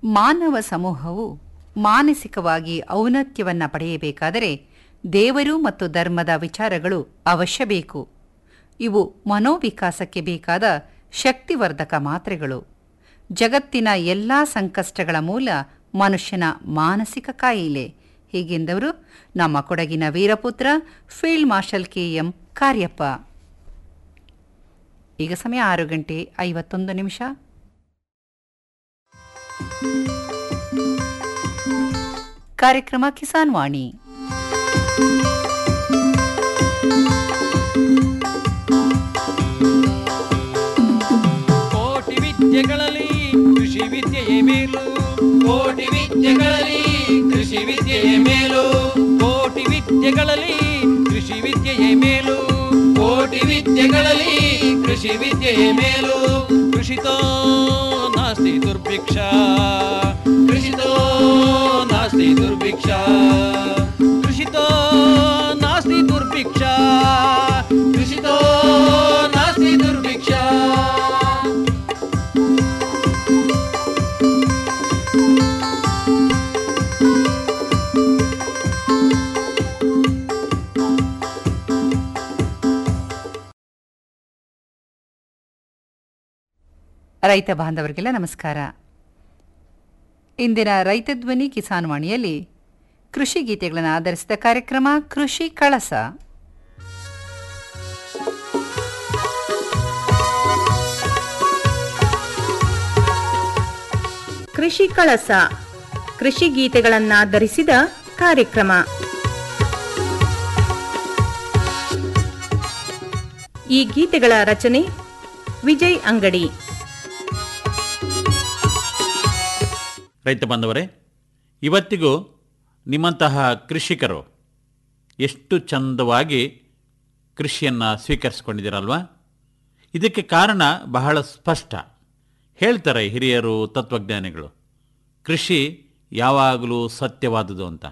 ಮಾನವ ಸಮೂಹವು ಮಾನಸಿಕವಾಗಿ ಔನ್ನತ್ಯವನ್ನು ಪಡೆಯಬೇಕಾದರೆ ದೇವರು ಮತ್ತು ಧರ್ಮದ ವಿಚಾರಗಳು ಅವಶ್ಯ ಬೇಕು ಇವು ಮನೋವಿಕಾಸಕ್ಕೆ ಬೇಕಾದ ಶಕ್ತಿವರ್ಧಕ ಮಾತ್ರೆಗಳು ಜಗತ್ತಿನ ಎಲ್ಲ ಸಂಕಷ್ಟಗಳ ಮೂಲ ಮನುಷ್ಯನ ಮಾನಸಿಕ ಕಾಯಿಲೆ ಹೀಗೆಂದವರು ನಮ್ಮ ಕೊಡಗಿನ ವೀರಪುತ್ರ field marshal K M Cariappa ಈಗ ಸಮಯ ಆರು ಗಂಟೆ ಐವತ್ತೊಂದು ನಿಮಿಷ ಕಾರ್ಯಕ್ರಮ ಕಿಸಾನ್ ವಾಣಿ ಕೋಟಿ ವಿದ್ಯೆಗಳಲ್ಲಿ ಕೃಷಿ ವಿದ್ಯೆಯೇ ಮೇಲು ಕೋಟಿ ವಿದ್ಯೆಗಳಲ್ಲಿ ಕೃಷಿ ವಿದ್ಯೆಯೇ ಮೇಲು ಕೋಟಿ ವಿದ್ಯೆಗಳಲ್ಲಿ ಕೃಷಿ ವಿದ್ಯೆಯೇ ಮೇಲು ಕೋಟಿ ವಿದ್ಯೆಗಳಲ್ಲಿ ಕೃಷಿ ವಿದ್ಯೆಯೇ ಮೇಲು ಕೃಷಿತೋ ನಾಸ್ತಿ ದುರ್ಭಿಕ್ಷ ಕೃಷಿತೋ ನಾಸ್ತಿ ದುರ್ಭಿಕ್ಷ ಕೃಷಿತೋ ನಾಸ್ತಿ ದುರ್ಭಿಕ್ಷ ಕೃಷಿತೋ ನಾಸ್ತಿ ದುರ್ಭಿಕ್ಷ ರೈತ ಬಾಂಧವರಿಗೆಲ್ಲ ನಮಸ್ಕಾರ ಇಂದಿನ ರೈತ ಧ್ವನಿ ಕಿಸಾನ್ ವಾಣಿಯಲ್ಲಿ ಕೃಷಿ ಗೀತೆಗಳನ್ನು ಆಧರಿಸಿದ ಕಾರ್ಯಕ್ರಮ ಕೃಷಿ ಕಳಸ ಕೃಷಿ ಕಳಸ ಕೃಷಿ ಗೀತೆಗಳನ್ನಾಧರಿಸಿದ ಕಾರ್ಯಕ್ರಮ ಈ ಗೀತೆಗಳ ರಚನೆ ವಿಜಯ್ ಅಂಗಡಿ ರೈತ ಬಾಂಧವರೇ ಇವತ್ತಿಗೂ ನಿಮ್ಮಂತಹ ಕೃಷಿಕರು ಎಷ್ಟು ಚಂದವಾಗಿ ಕೃಷಿಯನ್ನು ಸ್ವೀಕರಿಸಿಕೊಂಡಿದ್ದೀರಲ್ವಾ ಇದಕ್ಕೆ ಕಾರಣ ಬಹಳ ಸ್ಪಷ್ಟ ಹೇಳ್ತಾರೆ ಹಿರಿಯರು ತತ್ವಜ್ಞಾನಿಗಳು ಕೃಷಿ ಯಾವಾಗಲೂ ಸತ್ಯವಾದುದು ಅಂತ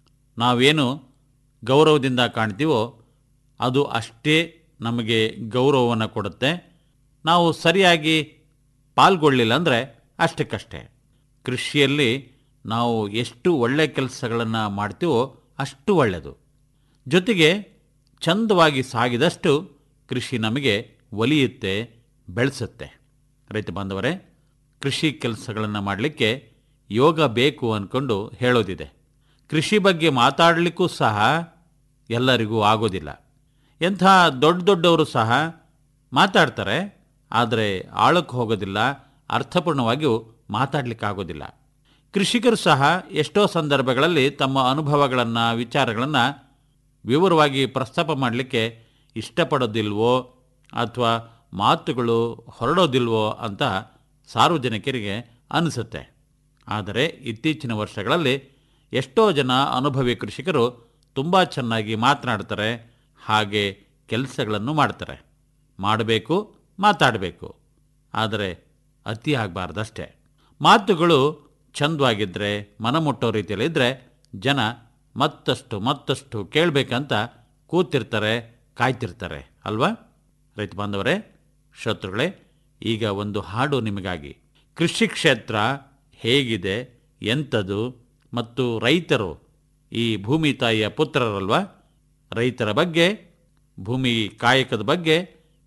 ನಾವೇನು ಗೌರವದಿಂದ ಕಾಣ್ತೀವೋ ಅದು ಅಷ್ಟೇ ನಮಗೆ ಗೌರವವನ್ನು ಕೊಡುತ್ತೆ ನಾವು ಸರಿಯಾಗಿ ಪಾಲ್ಗೊಳ್ಳಿಲ್ಲ ಅಂದರೆ ಅಷ್ಟಕ್ಕಷ್ಟೇ ಕೃಷಿಯಲ್ಲಿ ನಾವು ಎಷ್ಟು ಒಳ್ಳೆಯ ಕೆಲಸಗಳನ್ನು ಮಾಡ್ತೀವೋ ಅಷ್ಟು ಒಳ್ಳೆಯದು ಜೊತೆಗೆ ಚಂದವಾಗಿ ಸಾಗಿದಷ್ಟು ಕೃಷಿ ನಮಗೆ ಒಲಿಯುತ್ತೆ ಬೆಳೆಸುತ್ತೆ ರೈತ ಬಾಂಧವರೇ ಕೃಷಿ ಕೆಲಸಗಳನ್ನು ಮಾಡಲಿಕ್ಕೆ ಯೋಗ ಬೇಕು ಅಂದ್ಕೊಂಡು ಹೇಳೋದಿದೆ ಕೃಷಿ ಬಗ್ಗೆ ಮಾತಾಡಲಿಕ್ಕೂ ಸಹ ಎಲ್ಲರಿಗೂ ಆಗೋದಿಲ್ಲ ಎಂಥ ದೊಡ್ಡ ದೊಡ್ಡವರು ಸಹ ಮಾತಾಡ್ತಾರೆ ಆದರೆ ಆಳಕ್ಕೆ ಹೋಗೋದಿಲ್ಲ ಅರ್ಥಪೂರ್ಣವಾಗಿಯೂ ಮಾತಾಡಲಿಕ್ಕಾಗೋದಿಲ್ಲ ಕೃಷಿಕರು ಸಹ ಎಷ್ಟೋ ಸಂದರ್ಭಗಳಲ್ಲಿ ತಮ್ಮ ಅನುಭವಗಳನ್ನು ವಿಚಾರಗಳನ್ನು ವಿವರವಾಗಿ ಪ್ರಸ್ತಾಪ ಮಾಡಲಿಕ್ಕೆ ಇಷ್ಟಪಡೋದಿಲ್ವೋ ಅಥವಾ ಮಾತುಗಳು ಹೊರಡೋದಿಲ್ವೋ ಅಂತ ಸಾರ್ವಜನಿಕರಿಗೆ ಅನಿಸುತ್ತೆ ಆದರೆ ಇತ್ತೀಚಿನ ವರ್ಷಗಳಲ್ಲಿ ಎಷ್ಟೋ ಜನ ಅನುಭವಿ ಕೃಷಿಕರು ತುಂಬ ಚೆನ್ನಾಗಿ ಮಾತನಾಡ್ತಾರೆ ಹಾಗೆ ಕೆಲಸಗಳನ್ನು ಮಾಡ್ತಾರೆ ಮಾಡಬೇಕು ಮಾತಾಡಬೇಕು ಆದರೆ ಅತಿ ಆಗಬಾರ್ದಷ್ಟೇ ಮಾತುಗಳು ಚಂದವಾಗಿದ್ದರೆ ಮನಮುಟ್ಟೋ ರೀತಿಯಲ್ಲಿದ್ದರೆ ಜನ ಮತ್ತಷ್ಟು ಮತ್ತಷ್ಟು ಕೇಳಬೇಕಂತ ಕೂತಿರ್ತಾರೆ ಕಾಯ್ತಿರ್ತಾರೆ ಅಲ್ವಾ ರೈತ ಬಾಂಧವರೇ ಶ್ರೋತೃಗಳೇ ಈಗ ಒಂದು ಹಾಡು ನಿಮಗಾಗಿ ಕೃಷಿ ಕ್ಷೇತ್ರ ಹೇಗಿದೆ ಎಂಥದು ಮತ್ತು ರೈತರು ಈ ಭೂಮಿ ತಾಯಿಯ ಪುತ್ರರಲ್ವಾ ರೈತರ ಬಗ್ಗೆ ಭೂಮಿ ಕಾಯಕದ ಬಗ್ಗೆ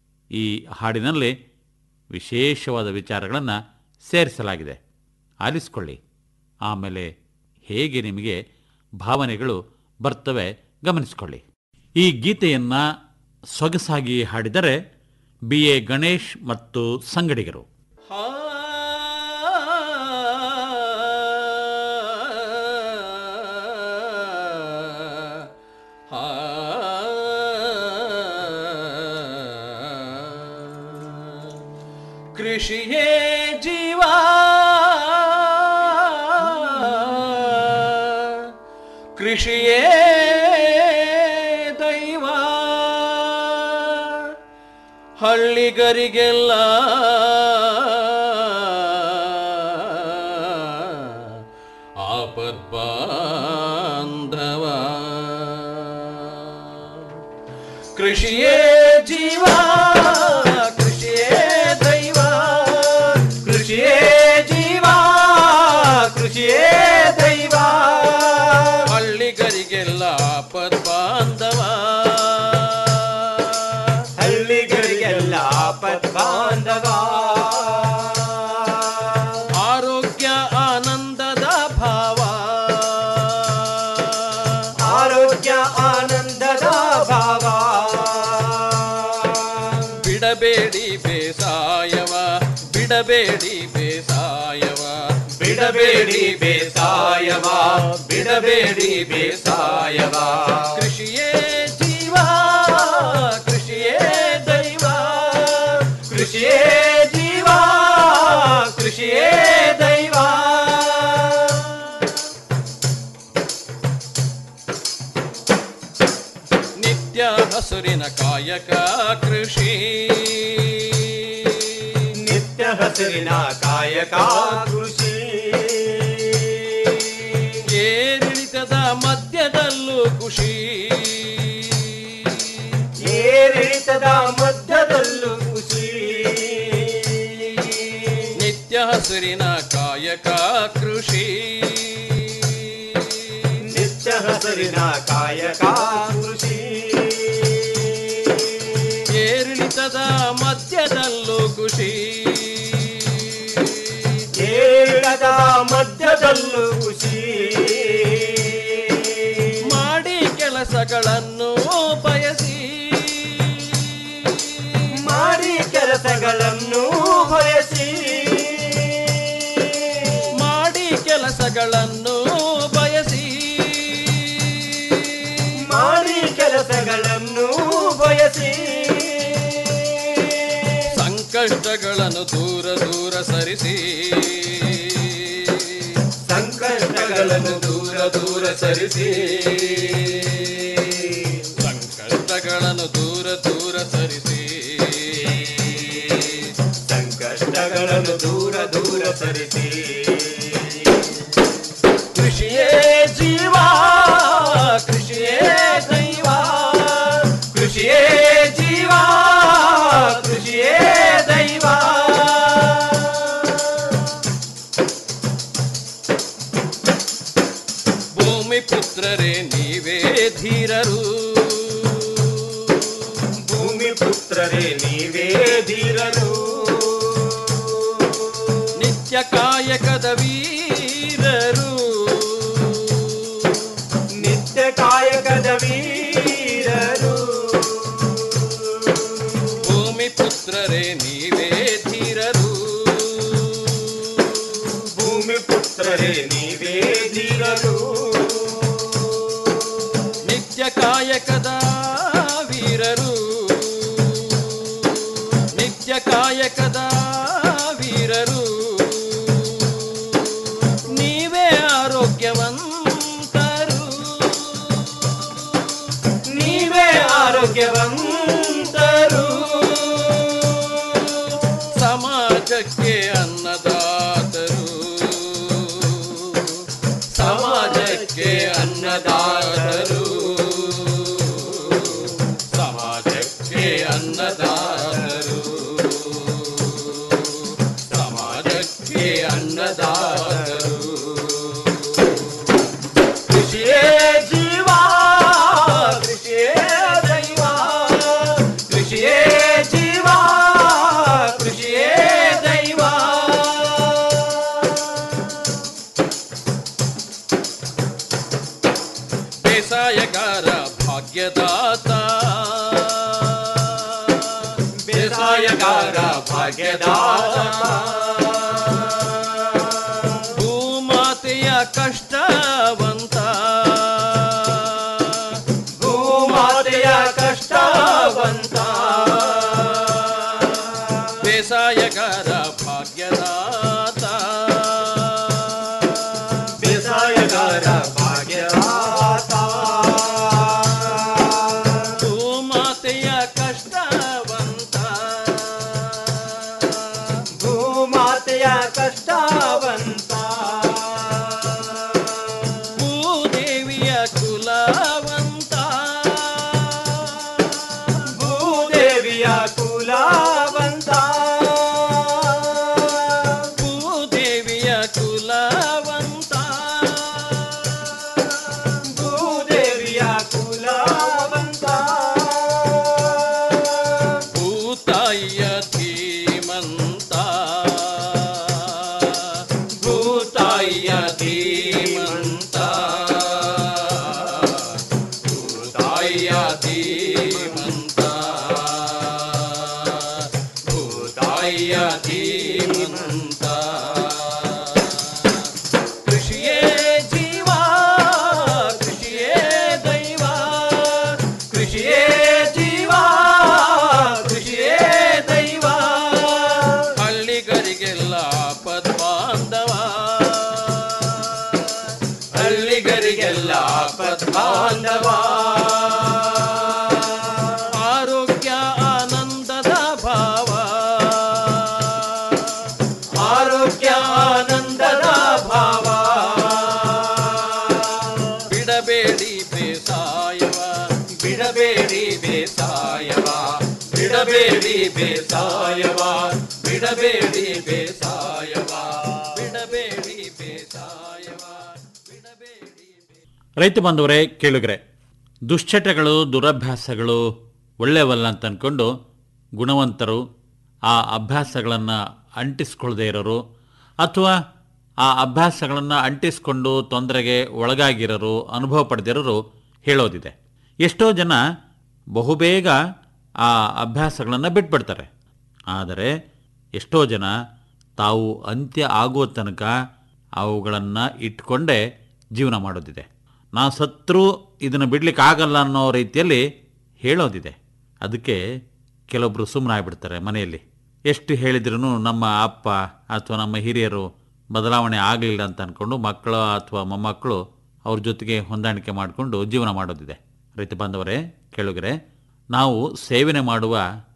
ಈ ಹಾಡಿನಲ್ಲಿ ವಿಶೇಷವಾದ ವಿಚಾರಗಳನ್ನು ಸೇರಿಸಲಾಗಿದೆ ಆಲಿಸ್ಕೊಳ್ಳಿ ಆಮೇಲೆ ಹೇಗೆ ನಿಮಗೆ ಭಾವನೆಗಳು ಬರ್ತವೆ ಗಮನಿಸಿಕೊಳ್ಳಿ ಈ ಗೀತೆಯನ್ನು ಸೊಗಸಾಗಿ ಹಾಡಿದರೆ ಬಿ ಎ ಗಣೇಶ್ ಮತ್ತು ಸಂಗಡಿಗರು ಹಾ ಹಾ ಕೃಷಿಯೇ ಜೀವ ಕೃಷಿಯೇ ದೈವ ಹಳ್ಳಿಗರಿಗೆಲ್ಲ ಆಪದ್ಬಾಂಧವ ಕೃಷಿಯೇ ಜೀವ ಕೃಷಿಯೇ ದೈವ ಕೃಷಿಯೇ ಜೀವ ಬಿಡಬೇಡಿ ಬೇಸಾಯವ ಬಿಡಬೇಡಿ ಬೇಸಾಯವ ಬಿಡಬೇಡಿ ಬೇಸಾಯವ ಕೃಷಿಯೇ ಜೀವ ಕೃಷಿಯೇ ದೈವ ಕೃಷಿಯೇ ಜೀವ ಕೃಷಿಯೇ ದೈವ ನಿತ್ಯ ಹಸುರಿನ ಕಾಯಕ ಕೃಷಿ ನಿತ್ಯ ಹಸಿರಿನ ಕಾಯಕ ಕೃಷಿ ಏರಿಳಿತದ ಮಧ್ಯದಲ್ಲೂ ಖುಷಿ ಏರಿಳಿತದ ಮಧ್ಯದಲ್ಲೂ ಖುಷಿ ನಿತ್ಯ ಹಸುರಿನ ಕಾಯಕ ಕೃಷಿ ನಿತ್ಯ ಹಸಿರಿನ ಕಾಯಕ ಕೃಷಿ ಏರಿಳಿತದ ಮಧ್ಯದಲ್ಲೂ ಖುಷಿ ಏರಿಳಿತದ ಮಧ್ಯದಲ್ಲೂ ಖುಷಿ ಮಾಡಿ ಕೆಲಸಗಳನ್ನು ಬಯಸಿ ಮಾಡಿ ಕೆಲಸಗಳನ್ನು ಬಯಸಿ ಮಾಡಿ ಕೆಲಸಗಳನ್ನು ಬಯಸಿ ಮಾಡಿ ಕೆಲಸಗಳನ್ನು ಬಯಸಿ ಸಂಕಷ್ಟಗಳನ್ನು ದೂರ ದೂರ ಸರಿಸಿ ಸಂಕಷ್ಟಗಳನ್ನು ದೂರ ದೂರ ಸರಿಸಿ ಸಂಕಷ್ಟಗಳನ್ನು ದೂರ ದೂರ ಸರಿಸಿ ಸಂಕಷ್ಟಗಳನ್ನು ದೂರ ದೂರ ಸರಿಸಿ ಕೃಷಿಯೇ ಜೀವ ಕೃಷಿಯೇ ದೈವ ಕೃಷಿಯೇ ಜೀವ ಕೃಷಿಯೇ ದೈವ ಭೂಮಿ ಪುತ್ರರೇ ನೀವೇ ಧೀರರು ಭೂಮಿ ಪುತ್ರರೇ ನೀವೇ ಧೀರರು ನಿತ್ಯ ಕಾಯಕದ ವೀರರು ನಿತ್ಯ ಕಾಯಕದ ವೀರರು ಭೂಮಿ ಪುತ್ರರೇ ನೀವೇ ಧೀರರು ಭೂಮಿ ಪುತ್ರರೇ ನೀವೇ ಧೀರರು ನಿತ್ಯ ಕಾಯಕದ ವೀರರು ನಿತ್ಯ ಕಾಯಕದ ವೀರರು ನೀವೇ ಆರೋಗ್ಯವಂತರು ನೀವೇ ಆರೋಗ್ಯವಂತರು ಸಮಾಜಕ್ಕೆ ಅನ್ನದಾತರು ಸಮಾಜಕ್ಕೆ ಅನ್ನದಾತರು ಸಮಾಜಕ್ಕೆ ಅನ್ನದಾತರು ಸಮಾಜಕ್ಕೆ ಅನ್ನದಾತರು ಕೃಷಿಯೇ ಜೀವ ಕೃಷಿಯೇ ದೈವ ಕೃಷಿಯೇ ಜೀವ ಕೃಷಿಯೇ ದೈವ ಬೇಸಾಯಗಾರ ಭಾಗ್ಯದಾತ ಬೇಸಾಯಗಾರ ಭಾಗ್ಯದಾತ ಭೂಮಾತೆಯ ಕಷ್ಟವಂತ ಭೂಮಾತೆಯ ಕಷ್ಟವಂತ ಬೇಸಾಯಗಾರ ಭಾಗ್ಯದಾತ ಬೇಸಾಯಗಾರ ಭಾಗ್ಯದಾತ ಭೂಮಾತೆಯ ಕಷ್ಟವಂತ ಭೂಮಾತೆಯ ಬೇಸಾಯವ ಬಿಡಬೇಡಿ ಬೇಸಾಯವ ಬಿಡಬೇಡಿ ಬೇಸಾಯವ ಬಿಡಬೇಡಿ ರೈತ ಬಾಂಧವರೇ ಕೇಳುಗರೆ ದುಶ್ಚಟಗಳು ದುರಭ್ಯಾಸಗಳು ಒಳ್ಳೆಯವಲ್ಲ ಅಂತ ಅಂದ್ಕೊಂಡು ಗುಣವಂತರು ಆ ಅಭ್ಯಾಸಗಳನ್ನು ಅಂಟಿಸ್ಕೊಳ್ಳದೆ ಇರೋರು ಅಥವಾ ಆ ಅಭ್ಯಾಸಗಳನ್ನು ಅಂಟಿಸ್ಕೊಂಡು ತೊಂದರೆಗೆ ಒಳಗಾಗಿರೋರು ಅನುಭವ ಪಡೆದಿರೋರು ಹೇಳೋದಿದೆ ಎಷ್ಟೋ ಜನ ಬಹುಬೇಗ ಆ ಅಭ್ಯಾಸಗಳನ್ನು ಬಿಟ್ಬಿಡ್ತಾರೆ ಆದರೆ ಎಷ್ಟೋ ಜನ ತಾವು ಅಂತ್ಯ ಆಗುವ ತನಕ ಅವುಗಳನ್ನು ಇಟ್ಕೊಂಡೇ ಜೀವನ ಮಾಡೋದಿದೆ ನಾ ಸತ್ರೂ ಇದನ್ನು ಬಿಡ್ಲಿಕ್ಕೆ ಆಗಲ್ಲ ಅನ್ನೋ ರೀತಿಯಲ್ಲಿ ಹೇಳೋದಿದೆ ಅದಕ್ಕೆ ಕೆಲವೊಬ್ಬರು ಸುಮ್ಮನಾಗ್ಬಿಡ್ತಾರೆ ಮನೆಯಲ್ಲಿ ಎಷ್ಟು ಹೇಳಿದ್ರೂ ನಮ್ಮ ಅಪ್ಪ ಅಥವಾ ನಮ್ಮ ಹಿರಿಯರು ಬದಲಾವಣೆ ಆಗಲಿಲ್ಲ ಅಂತ ಅಂದ್ಕೊಂಡು ಮಕ್ಕಳು ಅಥವಾ ಮೊಮ್ಮಕ್ಕಳು ಅವ್ರ ಜೊತೆಗೆ ಹೊಂದಾಣಿಕೆ ಮಾಡಿಕೊಂಡು ಜೀವನ ಮಾಡೋದಿದೆ ರೈತ ಬಾಂಧವರೇ ಕೇಳುಗರೆ ನಾವು ಸೇವನೆ ಮಾಡುವ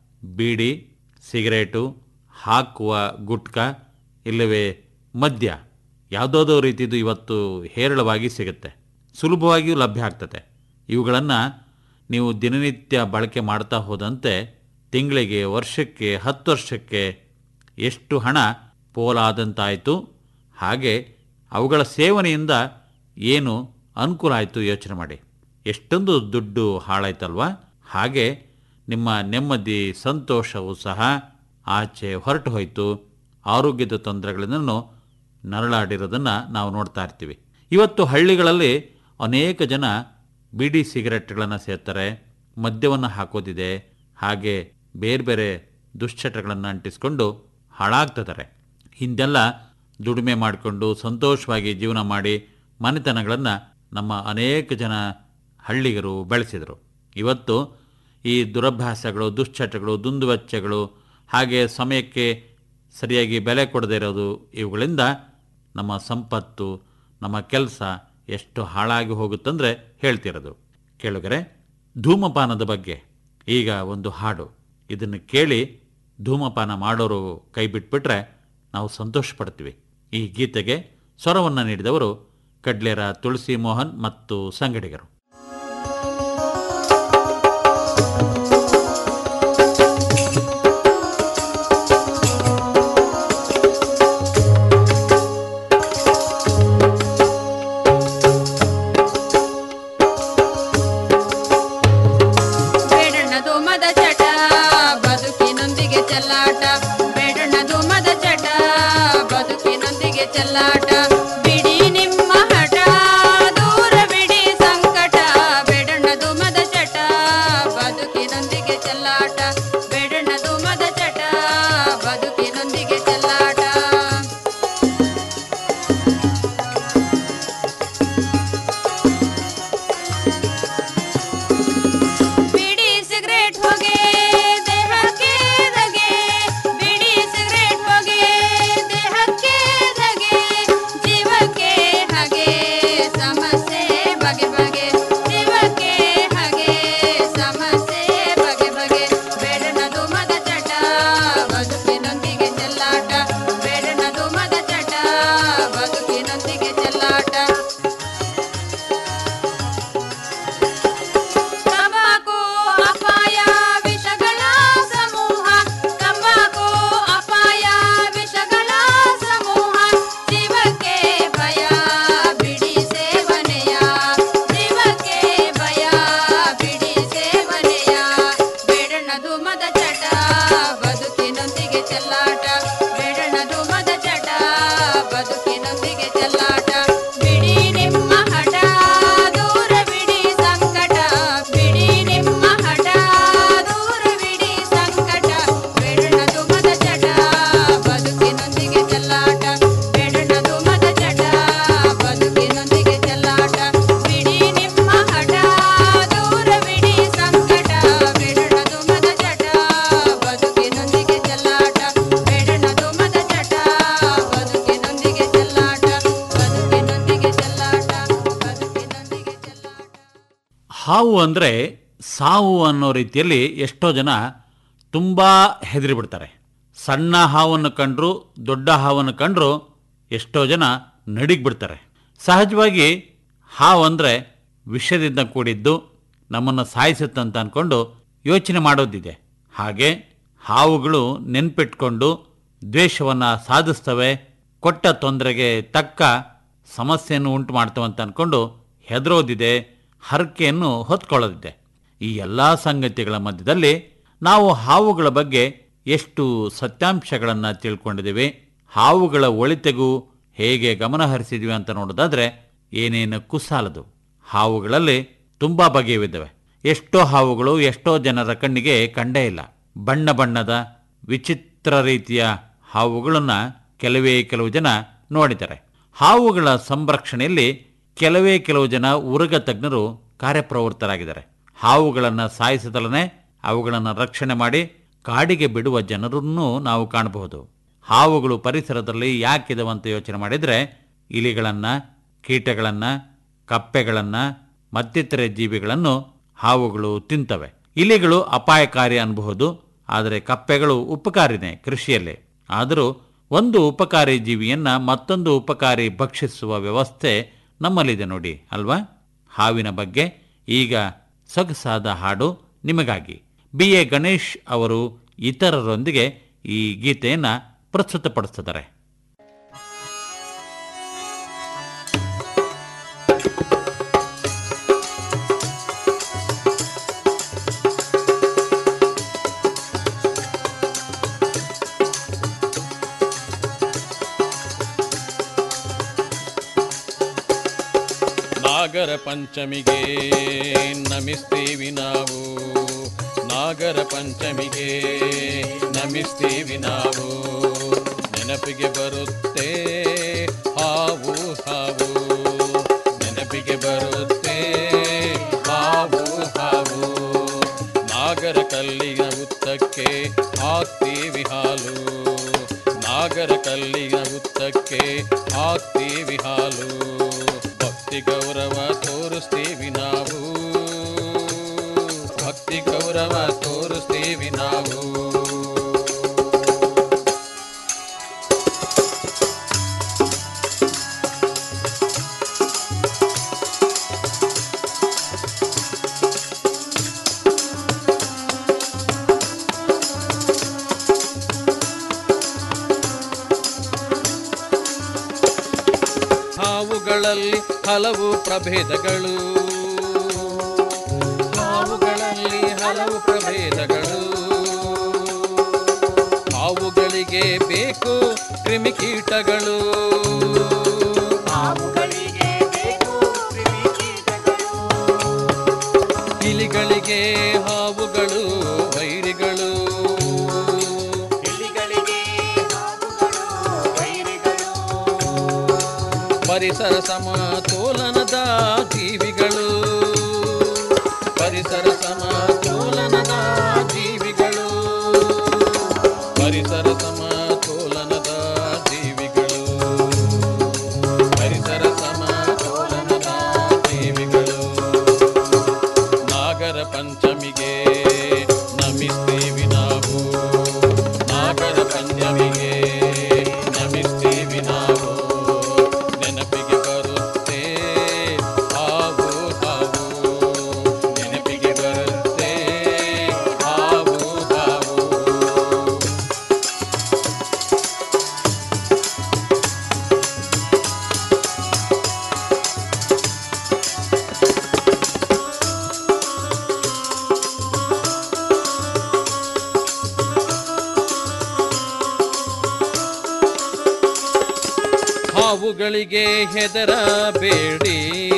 ಬೀಡಿ ಸಿಗರೇಟು ಹಾಕುವ ಗುಟ್ಕ ಇಲ್ಲವೇ ಮದ್ಯ ಯಾವುದಾದೋ ರೀತಿದು ಇವತ್ತು ಹೇರಳವಾಗಿ ಸಿಗುತ್ತೆ ಸುಲಭವಾಗಿಯೂ ಲಭ್ಯ ಆಗ್ತದೆ ಇವುಗಳನ್ನು ನೀವು ದಿನನಿತ್ಯ ಬಳಕೆ ಮಾಡ್ತಾ ಹೋದಂತೆ ತಿಂಗಳಿಗೆ ವರ್ಷಕ್ಕೆ ಹತ್ತು ವರ್ಷಕ್ಕೆ ಎಷ್ಟು ಹಣ ಪೋಲಾದಂತಾಯಿತು ಹಾಗೆ ಅವುಗಳ ಸೇವನೆಯಿಂದ ಏನು ಅನುಕೂಲ ಆಯಿತು ಯೋಚನೆ ಮಾಡಿ ಎಷ್ಟೊಂದು ದುಡ್ಡು ಹಾಳಾಯ್ತಲ್ವಾ ಹಾಗೆ ನಿಮ್ಮ ನೆಮ್ಮದಿ ಸಂತೋಷವೂ ಸಹ ಆಚೆ ಹೊರಟು ಹೋಯಿತು ಆರೋಗ್ಯದ ತೊಂದರೆಗಳಿಂದನೂ ನರಳಾಡಿರೋದನ್ನು ನಾವು ನೋಡ್ತಾ ಇರ್ತೀವಿ ಇವತ್ತು ಹಳ್ಳಿಗಳಲ್ಲಿ ಅನೇಕ ಜನ ಬೀಡಿ ಸಿಗರೆಟ್ಗಳನ್ನು ಸೇರ್ತಾರೆ ಮದ್ಯವನ್ನು ಹಾಕೋದಿದೆ ಹಾಗೆ ಬೇರೆ ಬೇರೆ ದುಶ್ಚಟಗಳನ್ನು ಅಂಟಿಸ್ಕೊಂಡು ಹಾಳಾಗ್ತಿದ್ದಾರೆ ಹಿಂದೆಲ್ಲ ದುಡಿಮೆ ಮಾಡಿಕೊಂಡು ಸಂತೋಷವಾಗಿ ಜೀವನ ಮಾಡಿ ಮನೆತನಗಳನ್ನು ನಮ್ಮ ಅನೇಕ ಜನ ಹಳ್ಳಿಗರು ಬೆಳೆಸಿದರು ಇವತ್ತು ಈ ದುರಭ್ಯಾಸಗಳು ದುಶ್ಚಟಗಳು ದುಂದುವೆಚ್ಚಗಳು ಹಾಗೆ ಸಮಯಕ್ಕೆ ಸರಿಯಾಗಿ ಬೆಲೆ ಕೊಡದೇ ಇರೋದು ಇವುಗಳಿಂದ ನಮ್ಮ ಸಂಪತ್ತು ನಮ್ಮ ಕೆಲಸ ಎಷ್ಟು ಹಾಳಾಗಿ ಹೋಗುತ್ತಂದರೆ ಹೇಳ್ತಿರೋದು ಕೇಳುಗರೆ ಧೂಮಪಾನದ ಬಗ್ಗೆ ಈಗ ಒಂದು ಹಾಡು ಇದನ್ನು ಕೇಳಿ ಧೂಮಪಾನ ಮಾಡೋರು ಕೈ ಬಿಟ್ಬಿಟ್ರೆ ನಾವು ಸಂತೋಷ ಪಡ್ತೀವಿ ಈ ಗೀತೆಗೆ ಸ್ವರವನ್ನು ನೀಡಿದವರು ಕಡ್ಲೇರ ತುಳಸಿ ಮೋಹನ್ ಮತ್ತು ಸಂಗಡಿಗರು ಬೇಡಣ್ಣದು ಮದ ಚಟ ಬದುಕಿನೊಂದಿಗೆ ಚೆಲ್ಲಾಟ ಬೇಡಣ್ಣದು ಮದ ಚಟ ಬದುಕಿನೊಂದಿಗೆ ಚೆಲ್ಲಾಟ ಬಿಡಿ ನಿಮ್ಮ ಹಠ ದೂರ ಬಿಡಿ ಸಂಕಟ ಬೇಡಣ್ಣದು ಮದ ಚಟ ಬದುಕಿನೊಂದಿಗೆ ಚೆಲ್ಲಾಟ ಬೇಡಣ್ಣದು ಮದ ಚಟ ಬದುಕಿನೊಂದಿಗೆ ಚೆಲ್ಲಾಟ ಬಿಡಿ ಸಿಗರೇಟ್ ಹೊಗೆ ದೇಹಕ್ಕೆ ಧಗೆ ಬಿಡಿ ಸಿಗರೇಟ್ ಹೊಗೆ ದೇಹಕ್ಕೆ ಧಗೆ ಜೀವಕ್ಕೆ ಹಾಗೆ ಸಮಸ್ಯೆ ಬಗೆ ಬಗೆ ಜೀವಕ್ಕೆ ಹಾಗೆ ಸಮಸ್ಯೆ ಬಗೆ ಬಗೆ ಬೇಡನದು ಮದ ಚಟ ಬದುಕಿನೊಂದಿಗೆ ಚೆಲ್ಲಾಟ ಬೇಡನದು ಮದ ಚಟ ಬದುಕಿನೊಂದಿಗೆ ಚೆಲ್ಲಾಟ ತಂಬಾಕು ಅಪಾಯ ವಿಷಗಳ ಸಮೂಹ ತಂಬಾಕು ಅಪಾಯ ವಿಷಗಳ ಸಮೂಹ ಜೀವಕ್ಕೆ ಭಯ ಬಿಡಿ ಸೇವನೆಯ ಜೀವಕ್ಕೆ ಭಯ ಬಿಡಿ ಸೇವನೆಯ ಬೇಡಣ್ಣದು ಮದ ಚಟ ಬದುಕಿನೊಂದಿಗೆ ಚೆಲ್ಲಾಟ ಬೇಡಣ್ಣದು ಮದ ಚಟ ಬದುಕಿನೊಂದಿಗೆ ಚೆಲ್ಲಾಟ ಬಿಡಿ ನಿಮ್ಮ ಹಠ ದೂರ ಬಿಡಿ ಸಂಕಟ ಬಿಡಿ ನಿಮ್ಮ ಹಠ ದೂರ ಬಿಡಿ ಸಂಕಟ ಬೇಡಣ್ಣದು ಮದ ಚಟ ಬದುಕಿನೊಂದಿಗೆ ಚೆಲ್ಲಾಟ ಬೇಡಣ್ಣದು ಮದ ಚಟ ಬದುಕಿನೊಂದಿಗೆ ಚೆಲ್ಲಾಟ ಬಿಡಿ ನಿಮ್ಮ ಹಠ ದೂರ ಬಿಡಿ ಸಂಕಟ ಬೇಡಣ್ಣದು ಮದ ಚಟ ಬದುಕಿನೊಂದಿಗೆ ಚೆಲ್ಲಾಟ ಬೇಡಣ್ಣದು ಮದ ಚಟ ಬದುಕಿನೊಂದಿಗೆ ಚೆಲ್ಲಾಟ ಬದುಕಿನೊಂದಿಗೆ ಚೆಲ್ಲಾಟ ಬದುಕಿನೊಂದಿಗೆ ಚೆಲ್ಲಾಟ ಹಾವು ಅಂದರೆ ಸಾವು ಅನ್ನೋ ರೀತಿಯಲ್ಲಿ ಎಷ್ಟೋ ಜನ ತುಂಬ ಹೆದರಿ ಬಿಡ್ತಾರೆ ಸಣ್ಣ ಹಾವನ್ನು ಕಂಡ್ರು ದೊಡ್ಡ ಹಾವನ್ನು ಕಂಡ್ರು ಎಷ್ಟೋ ಜನ ನಡಿಗ್ ಬಿಡ್ತಾರೆ ಸಹಜವಾಗಿ ಹಾವು ಅಂದರೆ ವಿಷದಿಂದ ಕೂಡಿದ್ದು ನಮ್ಮನ್ನು ಸಾಯಿಸುತ್ತಂತ ಅಂದ್ಕೊಂಡು ಯೋಚನೆ ಮಾಡೋದಿದೆ ಹಾಗೆ ಹಾವುಗಳು ನೆನ್ಪಿಟ್ಕೊಂಡು ದ್ವೇಷವನ್ನು ಸಾಧಿಸ್ತವೆ ಕೊಟ್ಟ ತೊಂದರೆಗೆ ತಕ್ಕ ಸಮಸ್ಯೆಯನ್ನು ಉಂಟು ಮಾಡ್ತವೆ ಅಂತ ಅಂದ್ಕೊಂಡು ಹೆದರೋದಿದೆ ಹರಕೆಯನ್ನು ಹೊತ್ಕೊಳ್ಳೋದಿದೆ ಈ ಎಲ್ಲ ಸಂಗತಿಗಳ ಮಧ್ಯದಲ್ಲಿ ನಾವು ಹಾವುಗಳ ಬಗ್ಗೆ ಎಷ್ಟು ಸತ್ಯಾಂಶಗಳನ್ನು ತಿಳ್ಕೊಂಡಿದ್ದೀವಿ ಹಾವುಗಳ ಒಳಿತೆಗೂ ಹೇಗೆ ಗಮನ ಹರಿಸಿದ್ವಿ ಅಂತ ನೋಡೋದಾದ್ರೆ ಏನೇನಕ್ಕೂ ಸಾಲದು ಹಾವುಗಳಲ್ಲಿ ತುಂಬ ಬಗೆಯಿದ್ದಾವೆ ಎಷ್ಟೋ ಹಾವುಗಳು ಎಷ್ಟೋ ಜನರ ಕಣ್ಣಿಗೆ ಕಂಡೇ ಇಲ್ಲ ಬಣ್ಣ ಬಣ್ಣದ ವಿಚಿತ್ರ ರೀತಿಯ ಹಾವುಗಳನ್ನು ಕೆಲವೇ ಕೆಲವು ಜನ ನೋಡಿದ್ದಾರೆ ಹಾವುಗಳ ಸಂರಕ್ಷಣೆಯಲ್ಲಿ ಕೆಲವೇ ಕೆಲವು ಜನ ಉರುಗ ತಜ್ಞರು ಕಾರ್ಯಪ್ರವೃತ್ತರಾಗಿದ್ದಾರೆ ಹಾವುಗಳನ್ನು ಸಾಯಿಸದಲನೆ ಅವುಗಳನ್ನು ರಕ್ಷಣೆ ಮಾಡಿ ಕಾಡಿಗೆ ಬಿಡುವ ಜನರನ್ನೂ ನಾವು ಕಾಣಬಹುದು ಹಾವುಗಳು ಪರಿಸರದಲ್ಲಿ ಯಾಕಿದವಂತ ಯೋಚನೆ ಮಾಡಿದರೆ ಇಲಿಗಳನ್ನು ಕೀಟಗಳನ್ನು ಕಪ್ಪೆಗಳನ್ನು ಮತ್ತಿತರೆ ಜೀವಿಗಳನ್ನು ಹಾವುಗಳು ತಿಂತವೆ ಇಲಿಗಳು ಅಪಾಯಕಾರಿ ಅನ್ಬಹುದು ಆದರೆ ಕಪ್ಪೆಗಳು ಉಪಕಾರಿನೇ ಕೃಷಿಯಲ್ಲಿ ಆದರೂ ಒಂದು ಉಪಕಾರಿ ಜೀವಿಯನ್ನ ಮತ್ತೊಂದು ಉಪಕಾರಿ ಭಕ್ಷಿಸುವ ವ್ಯವಸ್ಥೆ ನಮ್ಮಲ್ಲಿದೆ ನೋಡಿ ಅಲ್ವಾ ಹಾವಿನ ಬಗ್ಗೆ ಈಗ ಸೊಗಸಾದ ಹಾಡು ನಿಮಗಾಗಿ ಬಿ ಎ ಗಣೇಶ್ ಅವರು ಇತರರೊಂದಿಗೆ ಈ ಗೀತೆಯನ್ನು ಪ್ರಸ್ತುತಪಡಿಸ್ತಿದ್ದಾರೆ ನಾಗರ ಪಂಚಮಿಗೆ ನಮಿಸ್ತೀವಿ ನಾವು ನಾಗರ ಪಂಚಮಿಗೆ ನಮಿಸ್ತೀವಿ ನಾವು ನೆನಪಿಗೆ ಬರುತ್ತೆ ಹಾವು ಹಾವು ನೆನಪಿಗೆ ಬರುತ್ತೆ ಹಾವು ಹಾವು ನಾಗರ ಕಲ್ಲಿನ ಉತ್ತಕ್ಕೆ ಹಾಕ್ತೀವಿ ಹಾಲು ನಾಗರ ಕಲ್ಲಿನ ಉತ್ತಕ್ಕೆ ಹಾಕ್ತೀವಿ ಹಾಲು ಭಕ್ತಿ ಗೌರವ ತೋರಿಸ್ತೀವಿ ನಾವು ಭಕ್ತಿ ಗೌರವ ತೋರಿಸ್ತೀವಿ ನಾವು ಹಾವುಗಳಲ್ಲಿ ಹಲವು ಪ್ರಭೇದಗಳು ಹಾವುಗಳಲ್ಲಿ ಹಲವು ಪ್ರಭೇದಗಳು ಹಾವುಗಳಿಗೆ ಬೇಕು ಕ್ರಿಮಿಕೀಟಗಳು ಇಲಿಗಳಿಗೆ ಹಾವುಗಳು ವೈರಿಗಳು ಪರಿಸರ ಸಮತೋಲನದ ಜೀವಿಗಳು ಪರಿಸರ ಸಮತೋಲನದ ಜೀವಿಗಳು ಪರಿಸರ ಸಮತೋಲನದ ಜೀವಿಗಳು ಪರಿಸರ ಸಮತೋಲನದ ಜೀವಿಗಳು ನಾಗರ ಪಂಚಮಿಗೆ ನಮಿಸ್ತೀವಿ ನಾವು ನಾಗರ ಪಂಚಮಿಗೆ ನಮಿಸ್ತೀವಿ ನಾವು ನೆನಪಿಗೆ ಬರುತ್ತೆ ಹಾವು ಹಾವು ನೆನಪಿಗೆ ಬರುತ್ತೆ ಹಾವು ಹಾವು ಹಾವುಗಳಿಗೆ ಹೆದರಬೇಡಿ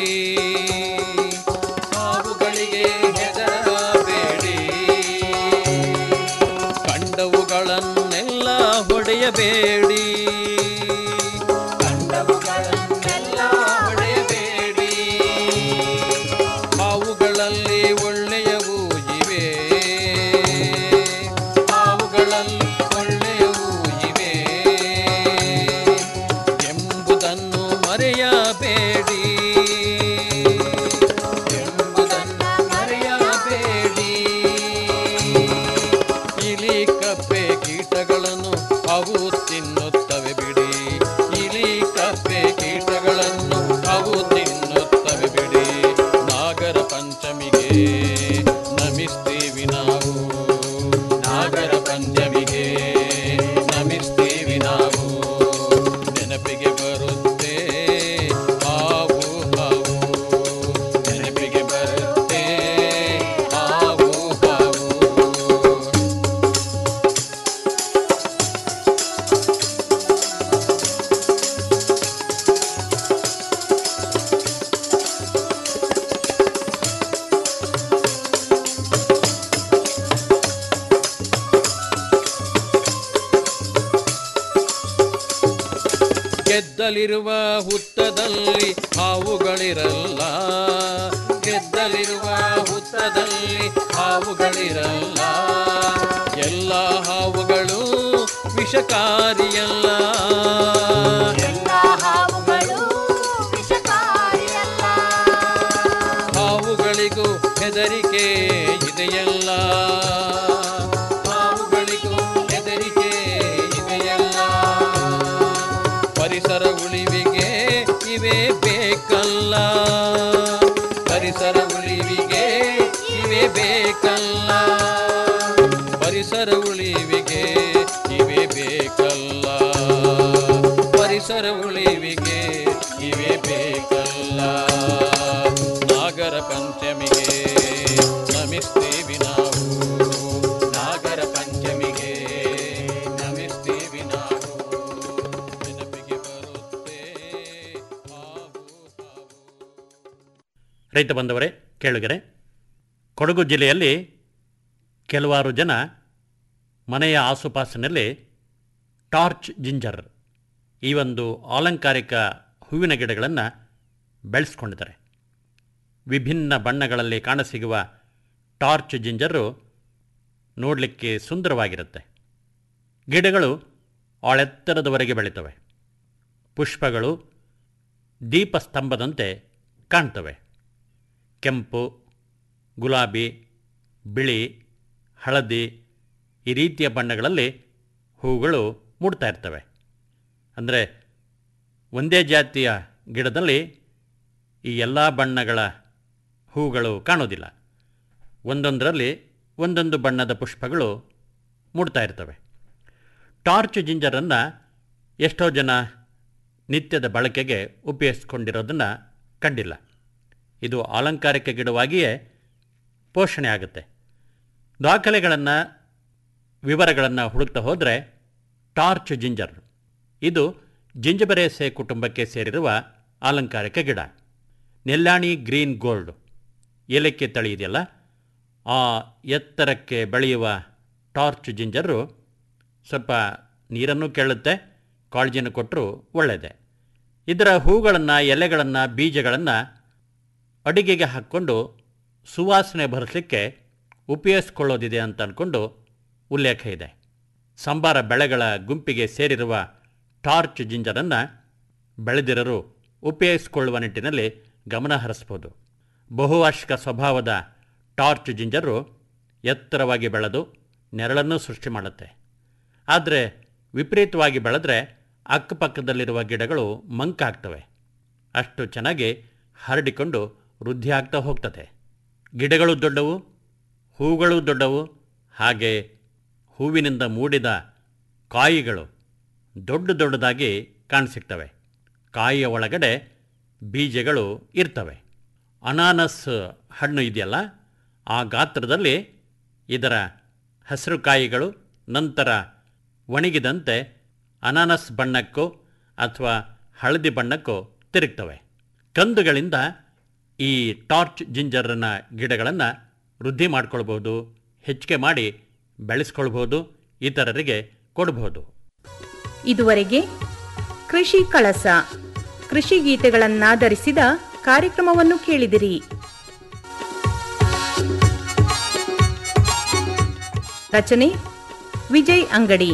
ಹಾವುಗಳಿಗೆ ಹೆದರಬೇಡಿ ಕಂಡವುಗಳನ್ನೆಲ್ಲ ಹೊಡೆಯಬೇಡಿ ಕಂಡವುಗಳನ್ನೆಲ್ಲ ಹೊಡೆಯಬೇಡಿ ಹಾವುಗಳಲ್ಲಿ ಒಳ್ಳೆಯವು ಇವೆ ಹಾವುಗಳಲ್ಲಿ ಒಳ್ಳೆಯವು ಇವೆ ಎಂಬುದನ್ನು ಮರೆಯಬೇಡಿ ಎಂಬುದನ್ನು ಮರೆಯಬೇಡಿ ಇಲಿ ಕಪ್ಪೆ ಕೀಟಗಳನ್ನು ಅವು ತಿನ್ನುತ್ತವೆ ಬಿಡಿ ಇಲಿ ಕಪ್ಪೆ ಕೀಟಗಳನ್ನು ಅವು ತಿನ್ನುತ್ತವೆ ಬಿಡಿ ನಾಗರ ಪಂಚಮಿಗೆ ನಮಿಸ್ತೀವಿ ನಾವು ನಾಗರ ಪಂಚ ಗೆದ್ದಲಿರುವ ಹುತ್ತದಲ್ಲಿ ಹಾವುಗಳಿರಲ್ಲ ಗೆದ್ದಲಿರುವ ಹುತ್ತದಲ್ಲಿ ಹಾವುಗಳಿರಲ್ಲ ಎಲ್ಲ ಹಾವುಗಳು ವಿಷಕಾರಿಯಲ್ಲ ಹಾವುಗಳು ವಿಷಕಾರಿಯಲ್ಲ ಹಾವುಗಳಿಗೂ ಹೆದರಿಕೆ ಇದೆಯಲ್ಲ ಹಾವುಗಳಿಗೂ ಹೆದರಿಕೆ ಇದೆಯಲ್ಲ ಪರಿಸರ ಉಳಿವಿಗೆ ಇವೆ ಬೇಕಲ್ಲ ಪರಿಸರ ಉಳಿವಿಗೆ ಇವೆ ಬೇಕಲ್ಲ ಪರಿಸರ ಉಳಿವಿಗೆ ಇವೆ ಬೇಕಲ್ಲ ಪರಿಸರ ಉಳಿವಿಗೆ ಇವೆ ಬೇಕಲ್ಲ ನಾಗರ ಪಂಚಮಿಗೆ ನಮಿಸ್ತೀವಿ ನಾವು ನಾಗರ ಪಂಚಮಿಗೆ ನಮಿಸ್ತೀವಿ ನಾವು ನೆನಪಿಗೆ ಬರುತ್ತೆ ಹಾವು ಹಾವು ರೈತ ಬಂದವರೇ ಕೇಳುಗರೆ ಕೊಡಗು ಜಿಲ್ಲೆಯಲ್ಲಿ ಕೆಲವಾರು ಜನ ಮನೆಯ ಆಸುಪಾಸಿನಲ್ಲಿ ಟಾರ್ಚ್ ಜಿಂಜರ್ ಈ ಒಂದು ಅಲಂಕಾರಿಕ ಹೂವಿನ ಗಿಡಗಳನ್ನು ಬೆಳೆಸ್ಕೊಂಡಿದ್ದಾರೆ ವಿಭಿನ್ನ ಬಣ್ಣಗಳಲ್ಲಿ ಕಾಣಸಿಗುವ ಟಾರ್ಚ್ ಜಿಂಜರು ನೋಡಲಿಕ್ಕೆ ಸುಂದರವಾಗಿರುತ್ತೆ ಗಿಡಗಳು ಆಳೆತ್ತರದವರೆಗೆ ಬೆಳೀತವೆ ಪುಷ್ಪಗಳು ದೀಪಸ್ತಂಭದಂತೆ ಕಾಣ್ತವೆ ಕೆಂಪು ಗುಲಾಬಿ ಬಿಳಿ ಹಳದಿ ಈ ರೀತಿಯ ಬಣ್ಣಗಳಲ್ಲಿ ಹೂಗಳು ಮೂಡ್ತಾ ಇರ್ತವೆ ಅಂದರೆ ಒಂದೇ ಜಾತಿಯ ಗಿಡದಲ್ಲಿ ಈ ಎಲ್ಲ ಬಣ್ಣಗಳ ಹೂಗಳು ಕಾಣೋದಿಲ್ಲ ಒಂದೊಂದರಲ್ಲಿ ಒಂದೊಂದು ಬಣ್ಣದ ಪುಷ್ಪಗಳು ಮೂಡ್ತಾ ಇರ್ತವೆ ಟಾರ್ಚ್ ಜಿಂಜರನ್ನು ಎಷ್ಟೋ ಜನ ನಿತ್ಯದ ಬಳಕೆಗೆ ಉಪಯೋಗಿಸ್ಕೊಂಡಿರೋದನ್ನು ಕಂಡಿಲ್ಲ ಇದು ಅಲಂಕಾರಿಕ ಗಿಡವಾಗಿಯೇ ಪೋಷಣೆ ಆಗುತ್ತೆ ದಾಖಲೆಗಳನ್ನು ವಿವರಗಳನ್ನು ಹುಡುಕ್ತಾ ಹೋದರೆ ಟಾರ್ಚ್ ಜಿಂಜರ್ ಇದು ಜಿಂಜಬೆರೇಸೆ ಕುಟುಂಬಕ್ಕೆ ಸೇರಿರುವ ಅಲಂಕಾರಿಕ ಗಿಡ ನೆಲ್ಲಾಣಿ ಗ್ರೀನ್ ಗೋಲ್ಡ್ ಏಲಕ್ಕಿ ತಳಿ ಇದೆಯಲ್ಲ ಆ ಎತ್ತರಕ್ಕೆ ಬೆಳೆಯುವ ಟಾರ್ಚ್ ಜಿಂಜರು ಸ್ವಲ್ಪ ನೀರನ್ನು ಕೇಳುತ್ತೆ ಕಾಳಜಿಯನ್ನು ಕೊಟ್ಟರೂ ಒಳ್ಳೆಯದೇ ಇದರ ಹೂಗಳನ್ನು ಎಲೆಗಳನ್ನು ಬೀಜಗಳನ್ನು ಅಡಿಗೆಗೆ ಹಾಕ್ಕೊಂಡು ಸುವಾಸನೆ ಬರೆಸಲಿಕ್ಕೆ ಉಪಯೋಗಿಸ್ಕೊಳ್ಳೋದಿದೆ ಅಂತ ಅಂದ್ಕೊಂಡು ಉಲ್ಲೇಖ ಇದೆ ಸಂಬಾರ ಬೆಳೆಗಳ ಗುಂಪಿಗೆ ಸೇರಿರುವ ಟಾರ್ಚ್ ಜಿಂಜರನ್ನು ಬೆಳೆದಿರರು ಉಪಯೋಗಿಸಿಕೊಳ್ಳುವ ನಿಟ್ಟಿನಲ್ಲಿ ಗಮನ ಹರಿಸ್ಬೋದು ಬಹುವಾರ್ಷಿಕ ಸ್ವಭಾವದ ಟಾರ್ಚ್ ಜಿಂಜರು ಎತ್ತರವಾಗಿ ಬೆಳೆದು ನೆರಳನ್ನು ಸೃಷ್ಟಿ ಮಾಡುತ್ತೆ ಆದರೆ ವಿಪರೀತವಾಗಿ ಬೆಳೆದ್ರೆ ಅಕ್ಕಪಕ್ಕದಲ್ಲಿರುವ ಗಿಡಗಳು ಮಂಕಾಗ್ತವೆ ಅಷ್ಟು ಚೆನ್ನಾಗಿ ಹರಡಿಕೊಂಡು ವೃದ್ಧಿ ಆಗ್ತಾ ಹೋಗ್ತದೆ ಗಿಡಗಳು ದೊಡ್ಡವು ಹೂಗಳು ದೊಡ್ಡವು ಹಾಗೆ ಹೂವಿನಿಂದ ಮೂಡಿದ ಕಾಯಿಗಳು ದೊಡ್ಡ ದೊಡ್ಡದಾಗಿ ಕಾಣಸಿಗ್ತವೆ ಕಾಯಿಯ ಒಳಗಡೆ ಬೀಜಗಳು ಇರ್ತವೆ ಅನಾನಸ್ ಹಣ್ಣು ಇದೆಯಲ್ಲ ಆ ಗಾತ್ರದಲ್ಲಿ ಇದರ ಹಸಿರು ಕಾಯಿಗಳು ನಂತರ ಒಣಗಿದಂತೆ ಅನಾನಸ್ ಬಣ್ಣಕ್ಕೋ ಅಥವಾ ಹಳದಿ ಬಣ್ಣಕ್ಕೋ ತಿರುಗ್ತವೆ ಕಂದುಗಳಿಂದ ಈ ಟಾರ್ಚ್ ಜಿಂಜರನ ಗಿಡಗಳನ್ನು ವೃದ್ಧಿ ಮಾಡ್ಕೊಳ್ಬೋದು ಹೆಚ್ಚಿಗೆ ಮಾಡಿ ಬೆಳೆಸ್ಕೊಳ್ಬೋದು ಇತರರಿಗೆ ಕೊಡ್ಬೋದು ಇದುವರೆಗೆ ಕೃಷಿ ಕಳಸ ಕೃಷಿ ಗೀತೆಗಳನ್ನಾಧರಿಸಿದ ಕಾರ್ಯಕ್ರಮವನ್ನು ಕೇಳಿದಿರಿ ರಚನೆ ವಿಜಯ್ ಅಂಗಡಿ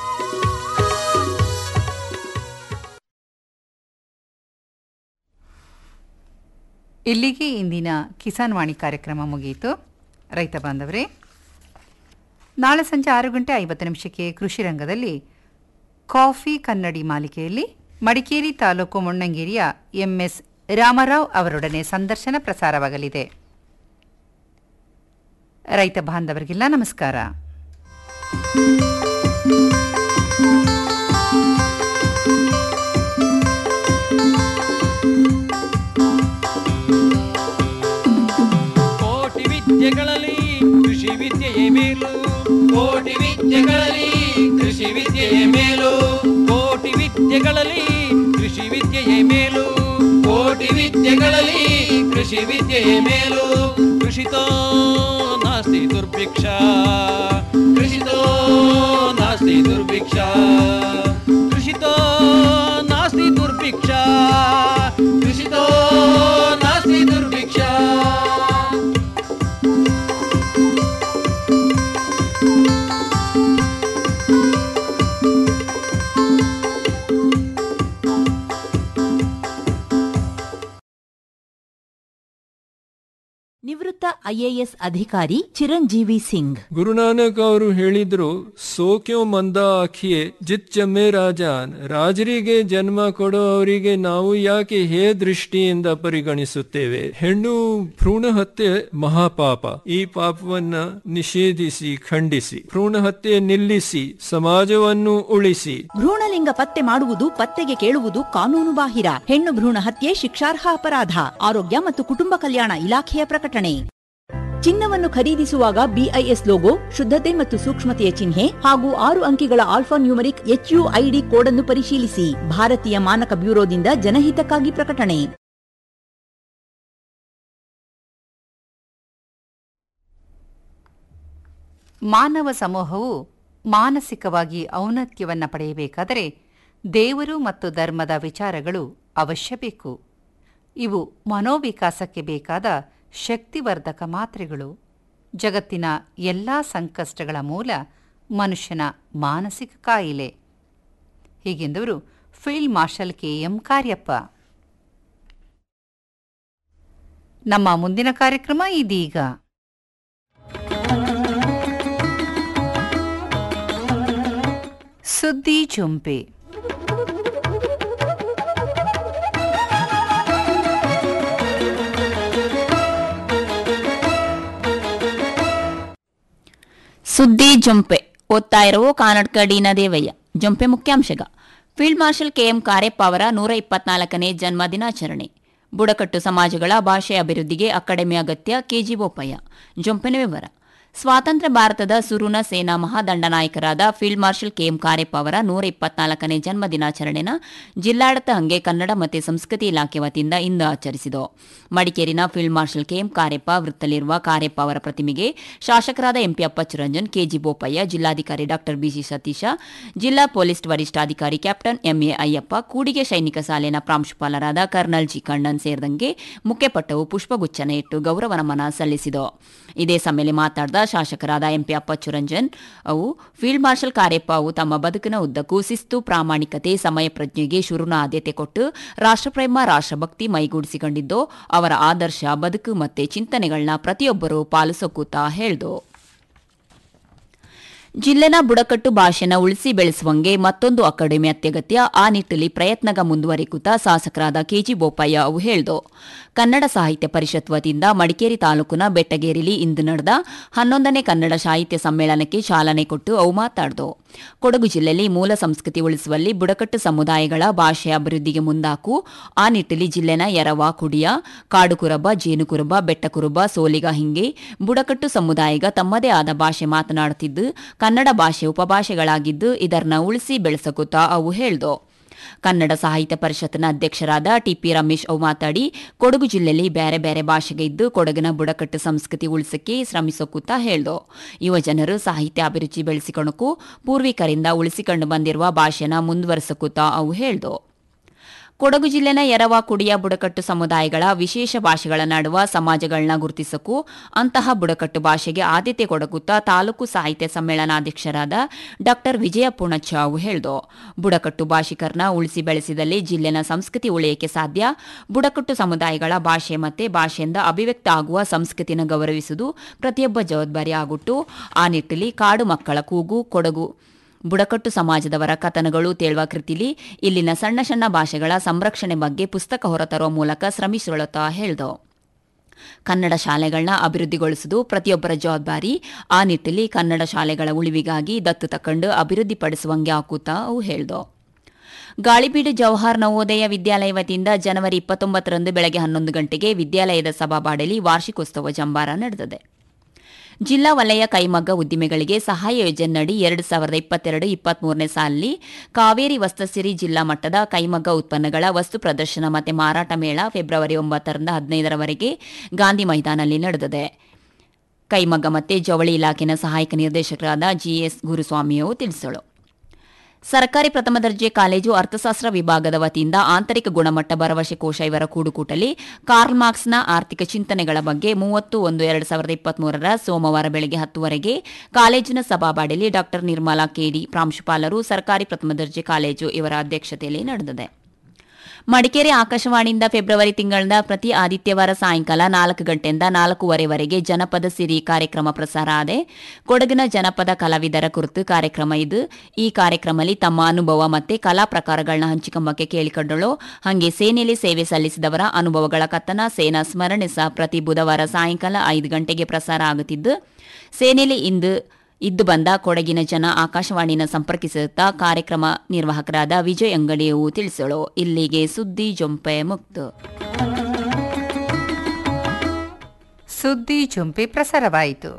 ಇಲ್ಲಿಗೆ ಇಂದಿನ ಕಿಸಾನ್ ವಾಣಿ ಕಾರ್ಯಕ್ರಮ ಮುಗಿಯಿತು ರೈತ ಬಾಂಧವರೇ ನಾಳೆ ಸಂಜೆ ಆರು ಗಂಟೆ ಐವತ್ತು ನಿಮಿಷಕ್ಕೆ ಕೃಷಿ ರಂಗದಲ್ಲಿ ಕಾಫಿ ಕನ್ನಡಿ ಮಾಲಿಕೆಯಲ್ಲಿ ಮಡಿಕೇರಿ ತಾಲೂಕು ಮೊಣ್ಣಂಗೇರಿಯ ಎಂಎಸ್ ರಾಮರಾವ್ ಅವರೊಡನೆ ಸಂದರ್ಶನ ಪ್ರಸಾರವಾಗಲಿದೆ ರೈತ ಬಾಂಧವರಿಗೆಲ್ಲ ನಮಸ್ಕಾರ ಕೋಟಿ ವಿದ್ಯೆಗಳಲ್ಲಿ ಕೃಷಿ ವಿದ್ಯೆಯೇ ಮೇಲು ಕೋಟಿ ವಿದ್ಯೆಗಳಲ್ಲಿ ಕೃಷಿ ವಿದ್ಯೆಯೇ ಮೇಲು ಕೋಟಿ ವಿದ್ಯೆಗಳಲ್ಲಿ ಕೃಷಿ ವಿದ್ಯೆಯೇ ಮೇಲು ಕೋಟಿ ವಿದ್ಯೆಗಳಲ್ಲಿ ಕೃಷಿ ವಿದ್ಯೆಯೇ ಮೇಲು ಕೃಷಿತೋ ನಾಸ್ತಿ ದುರ್ಭಿಕ್ಷ ಕೃಷಿತೋ ನಾಸ್ತಿ ದುರ್ಭಿಕ್ಷ ಕೃಷಿತೋ ನಾಸ್ತಿ ದುರ್ಭಿಕ್ಷ ಸುಭಿಕ್ಷ ಕೃಷಿತೋ ನಾಸ್ತಿ ದುರ್ಭಿಕ್ಷ ನಿವೃತ್ತ ಐಎಎಸ್ ಅಧಿಕಾರಿ ಚಿರಂಜೀವಿ ಸಿಂಗ್ ಗುರುನಾನಕ್ ಅವರು ಹೇಳಿದ್ರು ಸೋಕ್ಯೋ ಮಂದ ಆಖಿಯೇ ಜಿತ್ ಜಮ್ಮೆ ರಾಜಾನ್ ರಾಜರಿಗೆ ಜನ್ಮ ಕೊಡೋ ಅವರಿಗೆ ನಾವು ಯಾಕೆ ಹೇ ದೃಷ್ಟಿಯಿಂದ ಪರಿಗಣಿಸುತ್ತೇವೆ ಹೆಣ್ಣು ಭ್ರೂಣ ಹತ್ಯೆ ಮಹಾಪಾಪ ಈ ಪಾಪವನ್ನ ನಿಷೇಧಿಸಿ ಖಂಡಿಸಿ ಭ್ರೂಣ ಹತ್ಯೆ ನಿಲ್ಲಿಸಿ ಸಮಾಜವನ್ನು ಉಳಿಸಿ ಭ್ರೂಣಲಿಂಗ ಪತ್ತೆ ಮಾಡುವುದು ಪತ್ತೆಗೆ ಕೇಳುವುದು ಕಾನೂನು ಬಾಹಿರ ಹೆಣ್ಣು ಭ್ರೂಣ ಹತ್ಯೆ ಶಿಕ್ಷಾರ್ಹ ಅಪರಾಧ ಆರೋಗ್ಯ ಮತ್ತು ಕುಟುಂಬ ಕಲ್ಯಾಣ ಇಲಾಖೆಯ ಪ್ರಕಟಣೆ ಚಿನ್ನವನ್ನು ಖರೀದಿಸುವಾಗ ಬಿಐಎಸ್ ಲೋಗೋ ಶುದ್ಧತೆ ಮತ್ತು ಸೂಕ್ಷ್ಮತೆಯ ಚಿಹ್ನೆ ಹಾಗೂ ಆರು ಅಂಕಿಗಳ ಆಲ್ಫಾ ನ್ಯೂಮರಿಕ್ ಎಚ್ಯುಐಡಿ ಕೋಡ್ ಅನ್ನು ಪರಿಶೀಲಿಸಿ ಭಾರತೀಯ ಮಾನಕ ಬ್ಯೂರೋದಿಂದ ಜನಹಿತಕ್ಕಾಗಿ ಪ್ರಕಟಣೆ ಮಾನವ ಸಮೂಹವು ಮಾನಸಿಕವಾಗಿ ಔನ್ನತ್ಯವನ್ನು ಪಡೆಯಬೇಕಾದರೆ ದೇವರು ಮತ್ತು ಧರ್ಮದ ವಿಚಾರಗಳು ಅವಶ್ಯ ಬೇಕು ಇವು ಮನೋವಿಕಾಸಕ್ಕೆ ಬೇಕಾದ ಶಕ್ತಿವರ್ಧಕ ಮಾತ್ರೆಗಳು ಜಗತ್ತಿನ ಎಲ್ಲ ಸಂಕಷ್ಟಗಳ ಮೂಲ ಮನುಷ್ಯನ ಮಾನಸಿಕ ಕಾಯಿಲೆ ಹೀಗೆಂದವರು field marshal K M Cariappa ನಮ್ಮ ಮುಂದಿನ ಕಾರ್ಯಕ್ರಮ ಇದೀಗ ಸುದ್ದಿ ಚುಂಪೆ ಸುದ್ದಿ ಜೊಂಪೆ ಓದ್ತಾ ಇರುವ ಕಾನಡ್ಕ ಡಿನ ದೇವಯ್ಯ ಜೊಂಪೆ ಮುಖ್ಯಾಂಶಗ ಫೀಲ್ಡ್ ಮಾರ್ಷಲ್ ಕೆಎಂ ಕಾರ್ಯಪ್ಪ ಅವರ ನೂರ ಇಪ್ಪತ್ನಾಲ್ಕನೇ ಜನ್ಮ ದಿನಾಚರಣೆ ಬುಡಕಟ್ಟು ಸಮಾಜಗಳ ಭಾಷೆ ಅಭಿವೃದ್ಧಿಗೆ ಅಕಾಡೆಮಿ ಅಗತ್ಯ ಕೆಜಿ ಬೋಪಯ್ಯ ಜೊಂಪೆನ ವಿವರ ಸ್ವಾತಂತ್ರ್ಯ ಭಾರತದ ಸುರುನ ಸೇನಾ ಮಹಾದಂಡನಾಯಕರಾದ ಫೀಲ್ಡ್ ಮಾರ್ಷಲ್ ಕೆಎಂ ಕಾರ್ಯಪ್ಪ ಅವರ ನೂರ ಇಪ್ಪತ್ನಾಲ್ಕನೇ ಜನ್ಮ ದಿನಾಚರಣೆನ ಜಿಲ್ಲಾಡಳಿತ ಹಂಗೆ ಕನ್ನಡ ಮತ್ತು ಸಂಸ್ಕೃತಿ ಇಲಾಖೆ ವತಿಯಿಂದ ಇಂದು ಆಚರಿಸಿತು ಮಡಿಕೇರಿನ ಫೀಲ್ಡ್ ಮಾರ್ಷಲ್ ಕೆಎಂ ಕಾರ್ಯಪ್ಪ ವೃತ್ತದಲ್ಲಿರುವ ಕಾರ್ಯಪ್ಪ ಅವರ ಪ್ರತಿಮೆಗೆ ಶಾಸಕರಾದ ಎಂಪಿ ಅಪ್ಪಚ್ಚುರಂಜನ್ ಕೆಜಿ ಬೋಪಯ್ಯ ಜಿಲ್ಲಾಧಿಕಾರಿ ಡಾ ಬಿಸಿ ಸತೀಶ ಜಿಲ್ಲಾ ಪೊಲೀಸ್ ವರಿಷ್ಠಾಧಿಕಾರಿ ಕ್ಯಾಪ್ಟನ್ ಎಂಎ ಅಯ್ಯಪ್ಪ ಕೂಡಿಗೆ ಸೈನಿಕ ಶಾಲೆನ ಪ್ರಾಂಶುಪಾಲರಾದ ಕರ್ನಲ್ ಜಿ ಕಣ್ಣನ್ ಸೇರಿದಂಗೆ ಮುಖ್ಯಪಟ್ಟವು ಪುಷ್ಪಗುಚ್ಛನ ಇಟ್ಟು ಗೌರವ ನಮನ ಸಲ್ಲಿಸಿತು ಇದೇ ಸಮ್ಮೇಲೆ ಮಾತನಾಡಿದ ಶಾಸಕರಾದ ಎಂಪಿ ಅಪ್ಪಚ್ಚುರಂಜನ್ ಅವು ಫೀಲ್ಡ್ ಮಾರ್ಷಲ್ ಕಾರ್ಯಪ್ಪ ಅವು ತಮ್ಮ ಬದುಕಿನ ಉದ್ದಕ್ಕೂ ಶಿಸ್ತು ಪ್ರಾಮಾಣಿಕತೆ ಸಮಯ ಪ್ರಜ್ಞೆಗೆ ಶುರುನ ಆದ್ಯತೆ ಕೊಟ್ಟು ರಾಷ್ಟ್ರಪ್ರೇಮ ರಾಷ್ಟ್ರಭಕ್ತಿ ಮೈಗೂಡಿಸಿಕೊಂಡಿದ್ದು ಅವರ ಆದರ್ಶ ಬದುಕು ಮತ್ತೆ ಚಿಂತನೆಗಳನ್ನ ಪ್ರತಿಯೊಬ್ಬರೂ ಪಾಲಿಸೋಕೂತ ಹೇಳ್ದು ಜಿಲ್ಲೆನ ಬುಡಕಟ್ಟು ಭಾಷೆನ ಉಳಿಸಿ ಬೆಳೆಸುವಂಗೆ ಮತ್ತೊಂದು ಅಕಾಡೆಮಿ ಅತ್ಯಗತ್ಯ ಆ ನಿಟ್ಟಿನಲ್ಲಿ ಪ್ರಯತ್ನಗ ಮುಂದುವರಿಕುತ್ತಾ ಶಾಸಕರಾದ ಕೆಜಿ ಬೋಪಯ್ಯ ಅವು ಹೇಳ್ದು ಕನ್ನಡ ಸಾಹಿತ್ಯ ಪರಿಷತ್ ವತಿಯಿಂದ ಮಡಿಕೇರಿ ತಾಲೂಕಿನ ಬೆಟ್ಟಗೇರಿಲಿ ಇಂದು ನಡೆದ ಹನ್ನೊಂದನೇ ಕನ್ನಡ ಸಾಹಿತ್ಯ ಸಮ್ಮೇಳನಕ್ಕೆ ಚಾಲನೆ ಕೊಟ್ಟು ಅವು ಮಾತಾಡ್ದು ಕೊಡಗು ಜಿಲ್ಲೆಯಲ್ಲಿ ಮೂಲ ಸಂಸ್ಕೃತಿ ಉಳಿಸುವಲ್ಲಿ ಬುಡಕಟ್ಟು ಸಮುದಾಯಗಳ ಭಾಷೆ ಅಭಿವೃದ್ಧಿಗೆ ಮುಂದಾಕು ಆ ನಿಟ್ಟಿನಲ್ಲಿ ಜಿಲ್ಲೆನ ಯರವ ಕುಡಿಯ ಕಾಡುಕುರಬ ಜೇನುಕುರುಬ ಬೆಟ್ಟಕುರುಬ ಸೋಲಿಗ ಹಿಂಗೆ ಬುಡಕಟ್ಟು ಸಮುದಾಯಗ ತಮ್ಮದೇ ಆದ ಭಾಷೆ ಮಾತನಾಡುತ್ತಿದ್ದು ಕನ್ನಡ ಭಾಷೆ ಉಪಭಾಷೆಗಳಾಗಿದ್ದು ಇದನ್ನ ಉಳಿಸಿ ಬೆಳೆಸಕುತ್ತಾ ಅವು ಹೇಳ್ದು ಕನ್ನಡ ಸಾಹಿತ್ಯ ಪರಿಷತ್ನ ಅಧ್ಯಕ್ಷರಾದ ಟಿಪಿ ರಮೇಶ್ ಅವು ಮಾತಾಡಿ ಕೊಡಗು ಜಿಲ್ಲೆಯಲ್ಲಿ ಬೇರೆ ಬೇರೆ ಭಾಷೆಗೆ ಇದ್ದು ಕೊಡಗಿನ ಬುಡಕಟ್ಟು ಸಂಸ್ಕೃತಿ ಉಳಿಸಕ್ಕೆ ಶ್ರಮಿಸೋಕುತ್ತಾ ಹೇಳ್ದು ಯುವ ಜನರು ಸಾಹಿತ್ಯ ಅಭಿರುಚಿ ಬೆಳೆಸಿಕೊಳ್ಳಕ್ಕೂ ಪೂರ್ವಿಕರಿಂದ ಉಳಿಸಿಕೊಂಡು ಬಂದಿರುವ ಭಾಷೆನ ಮುಂದುವರಿಸಕುತ್ತಾ ಅವು ಹೇಳ್ದು ಕೊಡಗು ಜಿಲ್ಲೆನ ಯರವ ಕುಡಿಯ ಬುಡಕಟ್ಟು ಸಮುದಾಯಗಳ ವಿಶೇಷ ಭಾಷೆಗಳ ನಡುವ ಸಮಾಜಗಳನ್ನ ಗುರುತಿಸಕ್ಕೂ ಅಂತಹ ಬುಡಕಟ್ಟು ಭಾಷೆಗೆ ಆದ್ಯತೆ ಕೊಡಕುತ್ತಾ ತಾಲೂಕು ಸಾಹಿತ್ಯ ಸಮ್ಮೇಳನಾಧ್ಯಕ್ಷರಾದ ಡಾ ವಿಜಯ ಪುಣಚ್ಚ ಅವು ಹೇಳ್ದು ಬುಡಕಟ್ಟು ಭಾಷಿಕರನ್ನ ಉಳಿಸಿ ಬೆಳೆಸಿದಲ್ಲಿ ಜಿಲ್ಲೆನ ಸಂಸ್ಕೃತಿ ಉಳಿಯಕ್ಕೆ ಸಾಧ್ಯ ಬುಡಕಟ್ಟು ಸಮುದಾಯಗಳ ಭಾಷೆ ಮತ್ತೆ ಭಾಷೆಯಿಂದ ಅಭಿವ್ಯಕ್ತ ಆಗುವ ಸಂಸ್ಕೃತಿನ ಗೌರವಿಸುವುದು ಪ್ರತಿಯೊಬ್ಬ ಜವಾಬ್ದಾರಿ ಆಗುಟ್ಟು ಆ ನಿಟ್ಟಿನಲ್ಲಿ ಕಾಡು ಮಕ್ಕಳ ಕೂಗು ಕೊಡಗು ಬುಡಕಟ್ಟು ಸಮಾಜದವರ ಕಥನಗಳು ತೇಳುವ ಕೃತಿಲಿ ಇಲ್ಲಿನ ಸಣ್ಣ ಸಣ್ಣ ಭಾಷೆಗಳ ಸಂರಕ್ಷಣೆ ಬಗ್ಗೆ ಪುಸ್ತಕ ಹೊರತರುವ ಮೂಲಕ ಶ್ರಮಿಸಿಕೊಳ್ಳುತ್ತಾ ಹೇಳ್ದು ಕನ್ನಡ ಶಾಲೆಗಳನ್ನ ಅಭಿವೃದ್ಧಿಗೊಳಿಸುವುದು ಪ್ರತಿಯೊಬ್ಬರ ಜವಾಬ್ದಾರಿ ಆ ನಿಟ್ಟಿನಲ್ಲಿ ಕನ್ನಡ ಶಾಲೆಗಳ ಉಳಿವಿಗಾಗಿ ದತ್ತು ತಕೊಂಡು ಅಭಿವೃದ್ಧಿಪಡಿಸುವಂಗೆ ಹಾಕುತ್ತಾ ಅವು ಹೇಳ್ದು ಗಾಳಿಬೀಡು ಜವಾಹರ್ ನವೋದಯ ವಿದ್ಯಾಲಯ ವತಿಯಿಂದ ಜನವರಿ ಇಪ್ಪತ್ತೊಂಬತ್ತರಂದು ಬೆಳಗ್ಗೆ ಹನ್ನೊಂದು ಗಂಟೆಗೆ ವಿದ್ಯಾಲಯದ ಸಭಾಬಾಡಲಿ ವಾರ್ಷಿಕೋತ್ಸವ ಜಂಬಾರ ನಡೆದಿದೆ ಜಿಲ್ಲಾ ವಲಯ ಕೈಮಗ್ಗ ಉದ್ದಿಮೆಗಳಿಗೆ ಸಹಾಯ ಯೋಜನೆಯಡಿ ಎರಡು ಸಾವಿರದ ಇಪ್ಪತ್ತೆರಡು ಇಪ್ಪತ್ಮೂರನೇ ಸಾಲಿನಲ್ಲಿ ಕಾವೇರಿ ವಸ್ತಸಿರಿ ಜಿಲ್ಲಾ ಮಟ್ಟದ ಕೈಮಗ್ಗ ಉತ್ಪನ್ನಗಳ ವಸ್ತು ಪ್ರದರ್ಶನ ಮತ್ತು ಮಾರಾಟ ಮೇಳ ಫೆಬ್ರವರಿ ಒಂಬತ್ತರಿಂದ ಹದಿನೈದರವರೆಗೆ ಗಾಂಧಿ ಮೈದಾನಲ್ಲಿ ನಡೆದಿದೆ ಕೈಮಗ್ಗ ಮತ್ತು ಜವಳಿ ಇಲಾಖೆನ ಸಹಾಯಕ ನಿರ್ದೇಶಕರಾದ ಜಿಎಸ್ ಗುರುಸ್ವಾಮಿಯವರು ತಿಳಿಸಳು ಸರ್ಕಾರಿ ಪ್ರಥಮ ದರ್ಜೆ ಕಾಲೇಜು ಅರ್ಥಶಾಸ್ತ್ರ ವಿಭಾಗದ ವತಿಯಿಂದ ಆಂತರಿಕ ಗುಣಮಟ್ಟ ಭರವಸೆ ಕೋಶ ಇವರ ಕೂಡುಕೂಟಲಿ ಕಾರ್ಲ್ ಮಾರ್ಕ್ಸ್ನ ಆರ್ಥಿಕ ಚಿಂತನೆಗಳ ಬಗ್ಗೆ ಮೂವತ್ತು ಒಂದು ಎರಡು ಸಾವಿರದ ಇಪ್ಪತ್ಮೂರರ ಸೋಮವಾರ ಬೆಳಗ್ಗೆ ಹತ್ತುವರೆಗೆ ಕಾಲೇಜಿನ ಸಭಾಬಾಡಿಲಿ ಡಾ ನಿರ್ಮಲಾ ಕೆಡಿ ಪ್ರಾಂಶುಪಾಲರು ಸರ್ಕಾರಿ ಪ್ರಥಮ ದರ್ಜೆ ಕಾಲೇಜು ಇವರ ಅಧ್ಯಕ್ಷತೆಯಲ್ಲಿ ನಡೆದಿದೆ ಮಡಿಕೇರಿ ಆಕಾಶವಾಣಿಯಿಂದ ಫೆಬ್ರವರಿ ತಿಂಗಳಿಂದ ಪ್ರತಿ ಆದಿತ್ಯವಾರ ಸಾಯಂಕಾಲ ನಾಲ್ಕು ಗಂಟೆಯಿಂದ ನಾಲ್ಕೂವರೆವರೆಗೆ ಜನಪದ ಸಿರಿ ಕಾರ್ಯಕ್ರಮ ಪ್ರಸಾರ ಆದೆ ಕೊಡಗಿನ ಜನಪದ ಕಲಾವಿದರ ಕುರಿತು ಕಾರ್ಯಕ್ರಮ ಇದು ಈ ಕಾರ್ಯಕ್ರಮದಲ್ಲಿ ತಮ್ಮ ಅನುಭವ ಮತ್ತೆ ಕಲಾ ಪ್ರಕಾರಗಳನ್ನ ಹಂಚಿಕೊಂಬಕ್ಕೆ ಕೇಳಿಕೊಂಡಳು ಹಾಗೆ ಸೇನೆಯಲ್ಲಿ ಸೇವೆ ಸಲ್ಲಿಸಿದವರ ಅನುಭವಗಳ ಕಥನ ಸೇನಾ ಸ್ಮರಣೆ ಸಹ ಪ್ರತಿ ಬುಧವಾರ ಸಾಯಂಕಾಲ ಐದು ಗಂಟೆಗೆ ಪ್ರಸಾರ ಆಗುತ್ತಿದ್ದು ಸೇನೆಯಲ್ಲಿ ಇಂದು ಇದ್ದು ಬಂದ ಕೊಡಗಿನ ಜನ ಆಕಾಶವಾಣಿನ ಸಂಪರ್ಕಿಸುತ್ತಾ ಕಾರ್ಯಕ್ರಮ ನಿರ್ವಾಹಕರಾದ ವಿಜಯ್ ಅಂಗಡಿಯು ತಿಳಿಸಳು ಇಲ್ಲಿಗೆ ಸುದ್ದಿ ಜೊಂಪೆ ಮುಕ್ತು ಸುದ್ದಿ ಜುಂಪೆ ಪ್ರಸಾರವಾಯಿತು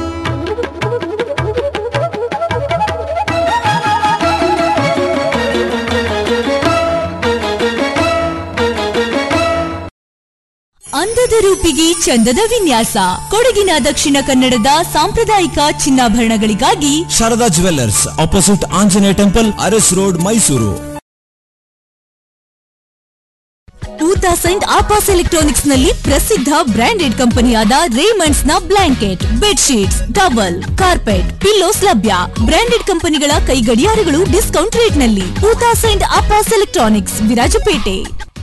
ಅಂದದ ರೂಪಿಗೆ ಚಂದದ ವಿನ್ಯಾಸ ಕೊಡಗಿನ ದಕ್ಷಿಣ ಕನ್ನಡದ ಸಾಂಪ್ರದಾಯಿಕ ಚಿನ್ನಾಭರಣಗಳಿಗಾಗಿ Sharada jewellers opposite Anjaneya temple Aras road Mysuru two thousand ಆಪಾಸ್ ಎಲೆಕ್ಟ್ರಾನಿಕ್ಸ್ ನಲ್ಲಿ ಪ್ರಸಿದ್ಧ ಬ್ರಾಂಡೆಡ್ ಕಂಪನಿಯಾದ ರೇಮಂಡ್ಸ್ ನ blanket bedsheets towel carpet pillows ಲಭ್ಯ ಬ್ರಾಂಡೆಡ್ ಕಂಪನಿಗಳ ಕೈ ಗಡಿಯಾರಗಳು ಡಿಸ್ಕೌಂಟ್ ರೇಟ್ ನಲ್ಲಿ ಟೂ ತೌಸಂಡ್ ಆಪಾಸ್ ಎಲೆಕ್ಟ್ರಾನಿಕ್ಸ್ ವಿರಾಜಪೇಟೆ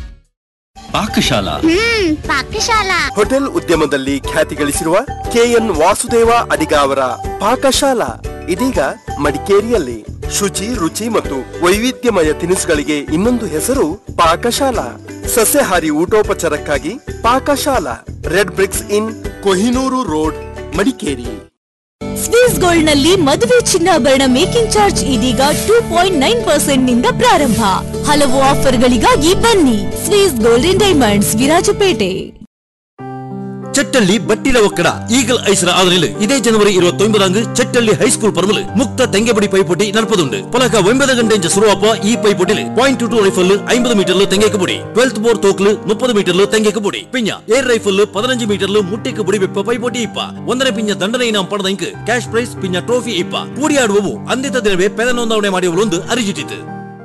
ಪಾಕಶಾಲಾ ಪಾಕಶಾಲಾ ಹೋಟೆಲ್ ಉದ್ಯಮದಲ್ಲಿ ಖ್ಯಾತಿ ಗಳಿಸಿರುವ ಕೆಎನ್ ವಾಸುದೇವ ಅಡಿಗ ಅವರ ಪಾಕಶಾಲಾ ಇದೀಗ ಮಡಿಕೇರಿಯಲ್ಲಿ ಶುಚಿ ರುಚಿ ಮತ್ತು ವೈವಿಧ್ಯಮಯ ತಿನಿಸುಗಳಿಗೆ ಇನ್ನೊಂದು ಹೆಸರು ಪಾಕಶಾಲಾ ಸಸ್ಯಾಹಾರಿ ಊಟೋಪಚಾರಕ್ಕಾಗಿ Pakashala red bricks in Kohinoor road Madikeri Swiss gold ನಲ್ಲಿ ಮದುವೆ ಚಿನ್ನಾಭರಣ ಮೇಕಿಂಗ್ ಚಾರ್ಜ್ ಇದೀಗ ಟೂ ಪಾಯಿಂಟ್ ನೈನ್ ಪರ್ಸೆಂಟ್ ನಿಂದ ಪ್ರಾರಂಭ ಹಲವು ಆಫರ್ಗಳಿಗಾಗಿ ಬನ್ನಿ Swiss gold and diamonds Virajpete Chettalli ಬಟ್ಟಿಲ ಒಕ್ಕಡ ಈಗಲ್ ಐಸರ ಆದರಿಲು ಇದೇ ಜನವರಿ ഇരുപത്തൊമ്പതാങ്ക് ಚಟ್ಟಳ್ಳಿ ಹೈಸ್ಕೂಲ್ ಪರಮಲು ಮುಕ್ತ ತೆಂಗೆಬಡಿ ಪೈಪೋಟಿ ನಡಪದುಂಡು ಪೊಲಕ ಒಂಬது ಗಂಟೆಂಚ ಶುರುವಾಪ ಈ ಪೈಪೋಟಿಲು ಪಾಯಿಂಟ್ ಟು ರೈಫಲ್ ಐಂಬது மீட்டர்ல தெங்கைக்கு பொடி டுவெல்த் போர் தோக்குல முப்பது மீட்டர்ல தெங்கைக்கு பொடி பிஞ்ச ஏர் ரೈಫಲ್ பதினஞ்சு மீட்டர்ல முட்டைக்கு பொடி வெப்ப ಪೈಪೋಟಿ ಇಪ್ಪ ಒಂದರ ಪಿಂಜ ದಂಡನೆ ಇನಾಮ್ ಪಡೆದ ಇಂಕ್ ಕ್ಯಾಶ್ ಪ್ರೈಸ್ ಪಿಂಜ ಟ್ರೋಫಿ ಇಪ್ಪ ಕೂಡಿಯಾಡುವವು ಅಂದಿತ ದಿನವೇ ಪೆದ ನೋಂದಣಿ ಮಾಡಿಯವರೊಂದು ಅರಿಜಿಟ್ಟಿತು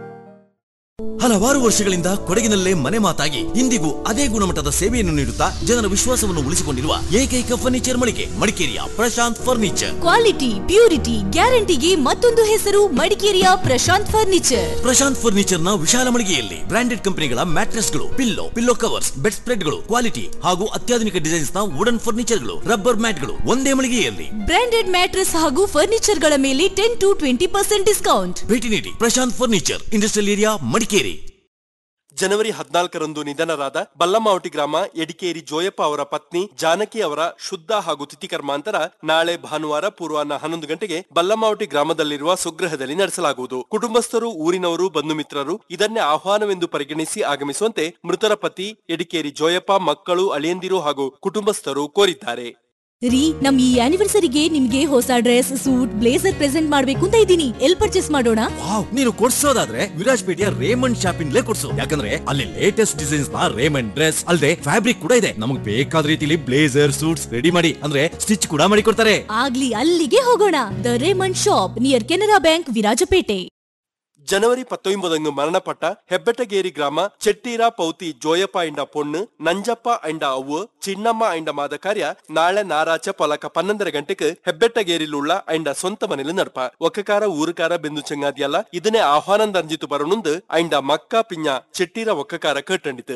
ಹಲವಾರು ವರ್ಷಗಳಿಂದ ಕೊಡಗಿನಲ್ಲೇ ಮನೆ ಮಾತಾಗಿ ಇಂದಿಗೂ ಅದೇ ಗುಣಮಟ್ಟದ ಸೇವೆಯನ್ನು ನೀಡುತ್ತಾ ಜನರ ವಿಶ್ವಾಸವನ್ನು ಉಳಿಸಿಕೊಂಡಿರುವ ಏಕೈಕ ಫರ್ನಿಚರ್ ಮಳಿಗೆ ಮಡಿಕೇರಿಯ ಪ್ರಶಾಂತ್ ಫರ್ನಿಚರ್ ಕ್ವಾಲಿಟಿ ಪ್ಯೂರಿಟಿ ಗ್ಯಾರಂಟಿಗೆ ಮತ್ತೊಂದು ಹೆಸರು ಮಡಿಕೇರಿಯ ಪ್ರಶಾಂತ್ ಫರ್ನಿಚರ್ ಪ್ರಶಾಂತ್ ಫರ್ನಿಚರ್ ನ ವಿಶಾಲ ಮಳಿಗೆಯಲ್ಲಿ ಬ್ರಾಂಡೆಡ್ ಕಂಪನಿಗಳ ಮ್ಯಾಟ್ರೆಸ್ಗಳು ಪಿಲ್ಲೋ ಪಿಲ್ಲೋ ಕವರ್ಸ್ ಬೆಡ್ ಸ್ಪ್ರೆಡ್ಗಳು ಕ್ವಾಲಿಟಿ ಹಾಗೂ ಅತ್ಯಾಧುನಿಕ ಡಿಸೈನ್ಸ್ ನ ವುಡನ್ ಫರ್ನಿಚರ್ಗಳು ರಬ್ಬರ್ ಮ್ಯಾಟ್ಗಳು ಒಂದೇ ಮಳಿಗೆಯಲ್ಲಿ ಬ್ರಾಂಡೆಡ್ ಮ್ಯಾಟ್ರೆಸ್ ಹಾಗೂ ಫರ್ನಿಚರ್ ಗಳ ಮೇಲೆ ten to twenty percent discount ಭೇಟಿ ನೀಡಿ Prashanth furniture industrial area Madikeri ಜನವರಿ ಹದಿನಾಲ್ಕರಂದು ನಿಧನರಾದ ಬಲ್ಲಮಾವಟಿ ಗ್ರಾಮ ಎಡಿಕೇರಿ ಜೋಯಪ್ಪ ಅವರ ಪತ್ನಿ ಜಾನಕಿ ಅವರ ಶುದ್ಧ ಹಾಗೂ ತಿಥಿಕರ್ಮಾಂತರ ನಾಳೆ ಭಾನುವಾರ ಪೂರ್ವಾಹ್ನ ಹನ್ನೊಂದು ಗಂಟೆಗೆ ಬಲ್ಲಮಾವಟಿ ಗ್ರಾಮದಲ್ಲಿರುವ ಸ್ವಗೃಹದಲ್ಲಿ ನಡೆಸಲಾಗುವುದು ಕುಟುಂಬಸ್ಥರು ಊರಿನವರು ಬಂಧು ಮಿತ್ರರು ಇದನ್ನೇ ಆಹ್ವಾನವೆಂದು ಪರಿಗಣಿಸಿ ಆಗಮಿಸುವಂತೆ ಮೃತರ ಪತಿ ಎಡಿಕೇರಿ ಜೋಯಪ್ಪ ಮಕ್ಕಳು ಅಳಿಯಂದಿರು ಹಾಗೂ ಕುಟುಂಬಸ್ಥರು ಕೋರಿದ್ದಾರೆ ರೀ ನಮ್ ಈ ಆನಿವರ್ಸರಿಗೆ ನಿಮ್ಗೆ ಹೊಸ ಡ್ರೆಸ್ ಸೂಟ್ ಬ್ಲೇಸರ್ ಪ್ರೆಸೆಂಟ್ ಮಾಡ್ಬೇಕು ಅಂತ ಇದ್ದೀನಿ ಎಲ್ ಪರ್ಚೇಸ್ ಮಾಡೋಣ ವಾವ್ ನೀನು ಕೊಡ್ಸೋದಾದ್ರೆ ವಿರಾಜ್ಪೇಟೆಯ ರೇಮಂಡ್ ಶಾಪಿಂಗ್ಲೇ ಕೊಡ್ಸು ಯಾಕಂದ್ರೆ ಅಲ್ಲಿ ಲೇಟೆಸ್ಟ್ ಡಿಸೈನ್ಸ್ ನ ರೇಮಂಡ್ ಡ್ರೆಸ್ ಅಲ್ಲದೆ ಫ್ಯಾಬ್ರಿಕ್ ಕೂಡ ಇದೆ ನಮಗೆ ಬೇಕಾದ ರೀತಿಲಿ ಬ್ಲೇಸರ್ ಸೂಟ್ಸ್ ರೆಡಿ ಮಾಡಿ ಅಂದ್ರೆ ಸ್ಟಿಚ್ ಕೂಡ ಮಾಡಿ ಕೊಡ್ತಾರೆ ಆಗ್ಲಿ ಅಲ್ಲಿಗೆ ಹೋಗೋಣ the Raymond shop near Canara bank Virajpet ಜನವರಿ ಪತ್ತೊಂಬದಂದು ಮರಣಪಟ್ಟ ಹೆಬ್ಬೆಟ್ಟಗೇರಿ ಗ್ರಾಮ ಚೆಟ್ಟೀರ ಪೌತಿ ಜೋಯಪ್ಪ ಎಂಡ ಪೊಣ್ಣು ನಂಜಪ್ಪ ಎಂಡ ಅವ್வு ಚಿನ್ನಮ್ಮ ಎಂಡ ಮಾದ ಕಾರ್ಯ ನಾಳೆ ನಾರಾಚ ಪೊಲಕ ಪನ್ನೊಂದರ ಗಂಟೆಗೆ ಹೆಬ್ಬೆಟ್ಟಗೇರಿಲುಳ್ಳ ಎಂಡ ಸ್ವಂತ ಮನೇಲಿ ನಡ್ಪ ಒಕ್ಕಕಾರ ಊರುಕಾರ ಬೆಂದು ಚಂಗಾದಿಯಲ್ಲ ಇದನ್ನೇ ಆಹ್ವಾನ ದಂಜಿತು ಬರನುಂದು ಎಂಡ ಮಕ್ಕ ಪಿಂಜ ಚೆಟ್ಟೀರ ಒಕ್ಕಕಾರ ಕೇಟಂಡಿತು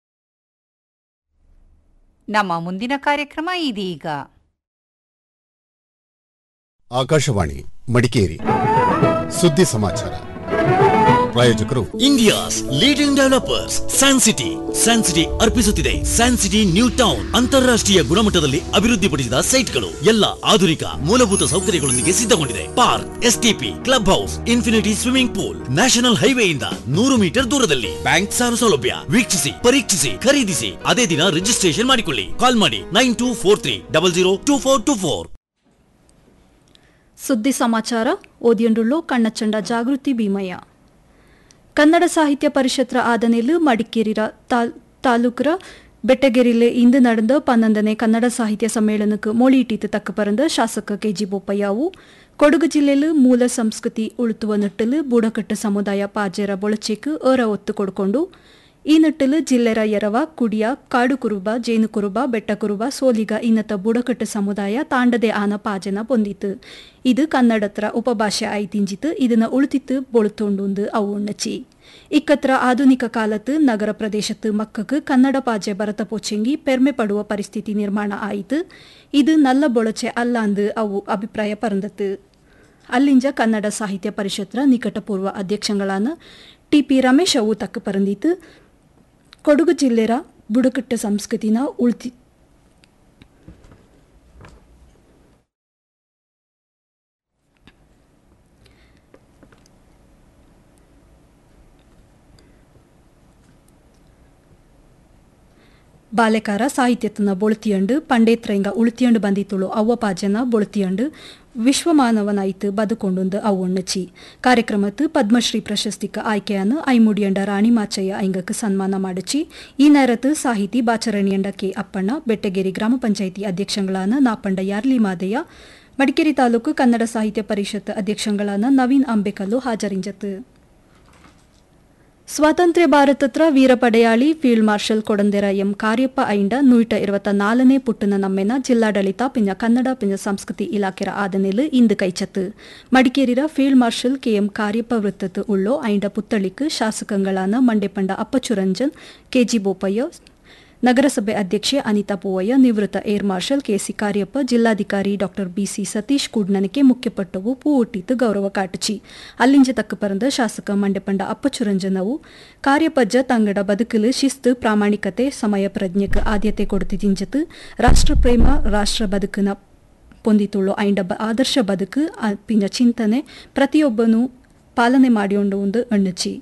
ನಮ್ಮ ಮುಂದಿನ ಕಾರ್ಯಕ್ರಮ ಇದೀಗ ಆಕಾಶವಾಣಿ ಮಡಿಕೇರಿ ಸುದ್ದಿ ಸಮಾಚಾರ ಪ್ರಾಯೋಜಕರು India's leading developers San City San City ಅರ್ಪಿಸುತ್ತಿದೆ ಸ್ಯಾನ್ ಸಿಟಿ ನ್ಯೂ ಟೌನ್ ಅಂತಾರಾಷ್ಟ್ರೀಯ ಗುಣಮಟ್ಟದಲ್ಲಿ ಅಭಿವೃದ್ಧಿಪಡಿಸಿದ ಸೈಟ್ಗಳು ಎಲ್ಲ ಆಧುನಿಕ ಮೂಲಭೂತ ಸೌಕರ್ಯಗಳೊಂದಿಗೆ ಸಿದ್ಧಗೊಂಡಿದೆ park STP club house infinity swimming pool national ಹೈವೇಯಿಂದ ನೂರು ಮೀಟರ್ ದೂರದಲ್ಲಿ ಬ್ಯಾಂಕ್ ಸಾಲ ಸೌಲಭ್ಯ ವೀಕ್ಷಿಸಿ ಪರೀಕ್ಷಿಸಿ ಖರೀದಿಸಿ ಅದೇ ದಿನ ರಿಜಿಸ್ಟ್ರೇಷನ್ ಮಾಡಿಕೊಳ್ಳಿ ಕಾಲ್ ಮಾಡಿ nine two four three double zero two four two four ಸುದ್ದಿ ಸಮಾಚಾರ ಓದಿಯೊಂಡುಳ್ಳು ಕಣ್ಣಚಂಡ ಜಾಗೃತಿ ಭೀಮಯ್ಯ ಕನ್ನಡ ಸಾಹಿತ್ಯ ಪರಿಷತ್ತರ ಆದನೆಲು ಮಡಿಕೇರಿರ ತಾಲ್ ತಾಲೂಕರ ಬೆಟ್ಟಗೆರಿಲೆ ಇಂದು நடந்த பன்னெண்டனே கன்னட சாகித்ய சம்மேளனுக்கு மொழியிட்டித்து தக்க பறந்த ಶಾಸಕ ಕೆಜಿ ಬೋಪಯ್ಯವು ಕೊಡಗು ಜಿಲ್ಲೆಲು ಮೂಲ ಸಂಸ್ಕೃತಿ ಉಳುತ್ತುವ ನಿಟ್ಟಲು ಬುಡಕಟ್ಟು ಸಮುದಾಯ ಪಾಜೆರ ಬೊಳಚೆಕ್ ಏರ ಒತ್ತು ಕೊಡ್ಕೊಂಡು ಈ ನಿಟ್ಟಲು ಜಿಲ್ಲೆರ ಎರವ ಕುಡಿಯ ಕಾಡು ಕುರುಬ ಜೇನು ಕುರುಬ ಬೆಟ್ಟ ಕುರುಬ ಸೋಲಿಗ ಇನ್ನತ ಬುಡಕಟ್ಟು ಸಮುದಾಯ ತಾಂಡದೆ ಆನ ಪಾಜನ ಪೊಂದಿತ್ತು ಇದು ಕನ್ನಡತ್ರ ಉಪಭಾಷೆ ಆಯ್ತಿಂಜಿತು ಇದನ್ನ ಉಳುತಿತ್ತು ಬೊಳುತೊಂಡು ಅವು ಉಣ್ಣಚಿ ಇಕ್ಕತ್ರ ಆಧುನಿಕ ಕಾಲത്ത് ನಗರ ಪ್ರದೇಶത്ത് ಮಕ್ಕಕ್ಕೆ ಕನ್ನಡ ಪಾಜೆ ಬರತ ಪೋಚೆಂಗಿ ಪೆರ್ಮೆ ಪಡುವ ಪರಿಸ್ಥಿತಿ ನಿರ್ಮಾಣ ಆಯಿತು ಇದು ನಲ್ಲ ಬೊಳಚೆ ಅಲ್ಲ ಅಂದು ಅವು ಅಭಿಪ್ರಾಯ ಪರಂದತ್ತು ಅಲ್ಲಿಂಜ ಕನ್ನಡ ಸಾಹಿತ್ಯ ಪರಿಷತ್ತರ ನಿಕಟಪೂರ್ವ ಅಧ್ಯಕ್ಷಗಳಾನ ಟಿಪಿ ರಮೇಶ್ ಅವು ತಕ್ಕ ಪರಂದಿತ್ತು ಕೊಡಗು ಜಿಲ್ಲೆರ ಬುಡಕಟ್ಟು ಸಂಸ್ಕೃತಿನ ಉಳ್ತಿ ಬಾಲೆಕಾರ ಸಾಹಿತ್ಯತನ ಬೊಳ್ತಿಯಂಡು ಪಂಡೇತ್ರೈಂಗ ಉಳ್ತಿಯಂಡು ಬಂದಿತ್ತುಳು ಅವ್ವ ಪಾಜನ ಬೊಳ್ತಿಯಂಡು ವಿಶ್ವಮಾನವನಾಯ್ತು ಬದುಕೊಂಡುಂದು ಅವಣ್ಣಚಿ ಕಾರ್ಯಕ್ರಮತ್ತು ಪದ್ಮಶ್ರೀ ಪ್ರಶಸ್ತಿಕ ಆಯ್ಕೆಯನ್ನು ಐಮುಡಿಯಂಡ ರಾಣಿ ಮಾಚಯ್ಯ ಐಂಗಕ್ಕೆ ಸನ್ಮಾನ ಮಾಡಿಚಿ ಈ ನೇರತ್ತು ಸಾಹಿತಿ ಬಾಚರಣಿಯಂಡ ಕೆ ಅಪ್ಪಣ್ಣ ಬೆಟ್ಟಗೇರಿ ಗ್ರಾಮ ಪಂಚಾಯಿತಿ ಅಧ್ಯಕ್ಷಗಳಾನ ನಾಪಂಡ ಯಾರ್ಲಿ ಮಾದಯ್ಯ ಮಡಿಕೇರಿ ತಾಲೂಕು ಕನ್ನಡ ಸಾಹಿತ್ಯ ಪರಿಷತ್ ಅಧ್ಯಕ್ಷಗಳಾನ ನವೀನ್ ಅಂಬೇಕಲ್ಲು ಹಾಜರಿಂಜತ್ತು ಸ್ವಾತಂತ್ರ್ಯ ಭಾರತತ್ರ ವೀರಪಡೆಯಾಳಿ field marshal Kodandera M Cariappa ಐಂಡ ನೂಟ ಇರುವತ್ತ ನಾಲನೇ ಪುಟ್ಟನ ನಮ್ಮೆನ ಜಿಲ್ಲಾಡಳಿತ ಪಿಂಜ ಕನ್ನಡ ಪಿಂಜ ಸಂಸ್ಕೃತಿ ಇಲಾಖೆರ ಆದನೆಲು ಇಂದು ಕೈಚತ್ತು ಮಡಿಕೇರಿರ ಫೀಲ್ಡ್ ಮಾರ್ಷಲ್ ಕೆಎಂ ಕಾರ್ಯಪ್ಪ ವೃತ್ತತ್ತು ಉಳ್ಳೋ ಐಂಡ ಪುತ್ತಳಿக்கு ಶಾಸಕಗಳಾನ ಮಂಡೆಪಂಡ ಅಪ್ಪಚುರಂಜನ್ ಕೆಜಿ ಬೋಪಯ್ಯ ನಗರಸಭೆ ಅಧ್ಯಕ್ಷೆ ಅನಿತಾ ಪೂವಯ್ಯ ನಿವೃತ್ತ ಏರ್ ಮಾರ್ಷಲ್ ಕೆಸಿ ಕಾರ್ಯಪ್ಪ ಜಿಲ್ಲಾಧಿಕಾರಿ ಡಾಕ್ಟರ್ ಬಿಸಿ ಸತೀಶ್ ಕೂಡ್ನನಿಕೆ ಮುಖ್ಯಪಟ್ಟವು ಪೂ ಹುಟ್ಟಿತು ಗೌರವ ಕಾಟಚಿ ಅಲ್ಲಿಂಜ ತಕ್ಕ ಪರಂದ ಶಾಸಕ ಮಂಡೆಪಂಡ ಅಪ್ಪಚುರಂಜನವು ಕಾರ್ಯಪಜ್ಜ ತಂಗಡ ಬದುಕಲು ಶಿಸ್ತು ಪ್ರಾಮಾಣಿಕತೆ ಸಮಯ ಪ್ರಜ್ಞೆಗೆ ಆದ್ಯತೆ ಕೊಡುತ್ತಿದಿಂಜತು ರಾಷ್ಟ್ರಪ್ರೇಮ ರಾಷ್ಟ್ರ ಬದುಕನ ಪೊಂದಿತುಳ್ಳು ಐಂಡ ಬ ಆದರ್ಶ ಬದುಕು ಪಿಂಜ ಚಿಂತನೆ ಪ್ರತಿಯೊಬ್ಬನೂ ಪಾಲನೆ ಮಾಡಿಕೊಂಡು ಒಂದು ಅಣ್ಣಚಿ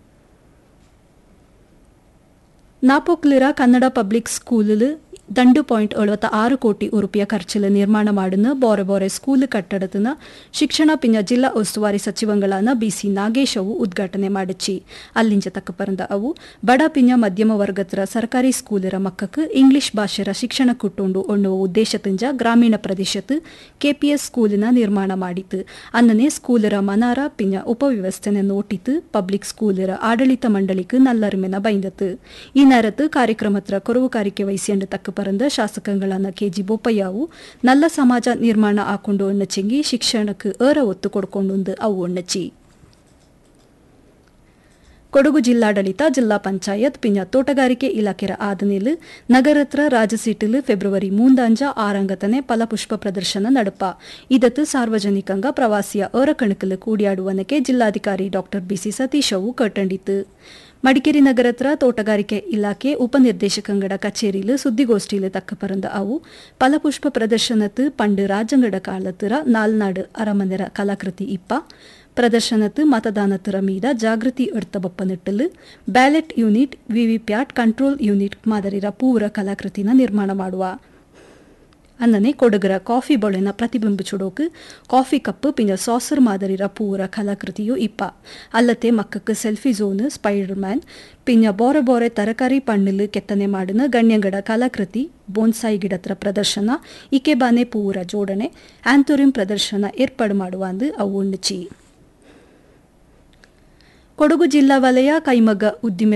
ನಾಪೋಕ್ಲಿರ ಕನ್ನಡ ಪಬ್ಲಿಕ್ ಸ್ಕೂಲ್ ದಂಡು ಪಾಯಿಂಟ್ ಎಳುವತ್ತ ಆರು ಕೋಟಿ ಉರುಪಿಯ ಖರ್ಚಿಲು ನಿರ್ಮಾಣ ಮಾಡುന്ന ಬೋರೆ ಬೋರೆ ಸ್ಕೂಲ್ ಕಟ್ಟಡತನ ಶಿಕ್ಷಣ ಪಿಂಜ ಜಿಲ್ಲಾ ಉಸ್ತುವಾರಿ ಸಚಿವಂಗಳಾನ ಬಿಸಿ ನಾಗೇಶ್ ಅವು ಉದ್ಘಾಟನೆ ಮಾಡಿಚಿ ಅಲ್ಲಿಂಜ ತಕ್ಕ ಪರಂದ ಅವು ಬಡ ಪಿಂಜ ಮಧ್ಯಮ ವರ್ಗತರ ಸರ್ಕಾರಿ ಸ್ಕೂಲಿರ ಮಕ್ಕಕ್ಕೆ ಇಂಗ್ಲಿಷ್ ಭಾಷೆರ ಶಿಕ್ಷಣ ಕುಟ್ಟುಂಡು ಒಣ್ಣುವ ಉದ್ದೇಶದಿಂಜ ಗ್ರಾಮೀಣ ಪ್ರದೇಶത്ത് ಕೆಪಿಎಸ್ ಸ್ಕೂಲಿನ ನಿರ್ಮಾಣ ಮಾಡಿತು ಅನ್ನನೆ ಸ್ಕೂಲಿರ ಮನಾರ ಪಿಂಜ ಉಪವ್ಯವಸ್ಥೆನ ನೋಟಿತು ಪಬ್ಲಿಕ್ ಸ್ಕೂಲಿರ ಆಡಳಿತ ಮಂಡಳಿக்கு ನಲ್ಲರಿಮೆನ ಬೈಂದತು ಈ நேரத்து ಕಾರ್ಯಕ್ರಮತ್ರ ಕೊರವುಕಾರಿಕೆ ವಹಿಸಿಯಂಡು ತಕ್ಕ ಪರಂದ ಶಾಸಕಗಳಾನ ಕೆಜಿ ಬೋಪಯ್ಯವು ನಲ್ಲ ಸಮಾಜ ನಿರ್ಮಾಣ ಆಕೊಂಡು ಒಣ್ಣಚೆಂಗಿ ಶಿಕ್ಷಣಕ್ಕೆ ಏರ ಒತ್ತು ಕೊಡ್ಕೊಂಡು ಅವು ಒಣ್ಣಚಿ ಕೊಡಗು ಜಿಲ್ಲಾಡಳಿತ ಜಿಲ್ಲಾ ಪಂಚಾಯತ್ ಪಿಂಜ ತೋಟಗಾರಿಕೆ ಇಲಾಖೆರ ಆದನೇಲು ನಗರತ್ರ ರಾಜಸೀಟಿಲು ಫೆಬ್ರವರಿ ಮೂಂದಾಂಜ ಆರಂಗತನೆ ಫಲಪುಷ್ಪ ಪ್ರದರ್ಶನ ನಡಪ ಇದತ್ತು ಸಾರ್ವಜನಿಕಂಗ ಪ್ರವಾಸಿಯ ಏರ ಕಣಕಲು ಕೂಡಿಯಾಡುವನಕ್ಕೆ ಜಿಲ್ಲಾಧಿಕಾರಿ ಡಾಕ್ಟರ್ ಬಿಸಿ ಸತೀಶ್ ಅವು ಕಟ್ಟಂಡಿತು ಮಡಿಕೇರಿ ನಗರತ್ರ ತೋಟಗಾರಿಕೆ ಇಲಾಖೆ ಉಪನಿರ್ದೇಶಕಂಗಡ ಕಚೇರಿಲು ಸುದ್ದಿಗೋಷ್ಠಿಲು ತಕ್ಕ ಪರಂದ ಅವು ಫಲಪುಷ್ಪ ಪ್ರದರ್ಶನತ್ತು ಪಂಡು ರಾಜಂಗಡ ಕಾಲத்துற ನಾಲ್ನಾಡು ಅರಮನೆರ ಕಲಾಕೃತಿ ಇಪ್ಪ ಪ್ರದರ್ಶನத்து ಮತದಾನತರ ಮೀದ ಜಾಗೃತಿ ಎಡ್ತ ಬಪ್ಪನಿಟ್ಟಲು ballot unit VVPAT control unit ಮಾದರಿರ ಪೂರ ಕಲಾಕೃತಿನ ನಿರ್ಮಾಣ ಮಾಡುವ ಅನ್ನನೆ ಕೊಡಗರ ಕಾಫಿ ಬೊಳೆನ ಪ್ರತಿಬಿಂಬ ಚುಡೋಕು ಕಾಫಿ ಕಪ್ ಪಿಂಜ ಸಾಸರ್ ಮಾದರಿರ ಪೂರ ಕಲಾಕೃತಿಯು ಇಪ್ಪ ಅಲ್ಲತೆ ಮಕ್ಕಕ್ಕೆ ಸೆಲ್ಫಿ ಝೋನ್ ಸ್ಪೈಡರ್ ಮ್ಯಾನ್ ಪಿಂಜ ಬೋರೆ ಬೋರೆ ತರಕಾರಿ ಪಣ್ಣಲು ಕೆತ್ತನೆ ಮಾಡಿನ ಗಣ್ಯಂಗಡ ಕಲಾಕೃತಿ ಬೋನ್ಸಾಯಿ ಗಿಡತ್ರ ಪ್ರದರ್ಶನ ಇಕೆ ಬಾನೆ ಪೂರ ಜೋಡಣೆ ಆಂಥೋರಿಯಂ ಪ್ರದರ್ಶನ ಏರ್ಪಾಡು ಮಾಡುವ ಅಂದು ಅವು ಉಣ್ಣಚಿ ಕೊಡಗು ಜಿಲ್ಲಾ ವಲಯ ಕೈಮಗ್ಗ ಉದ್ದಿಮೆ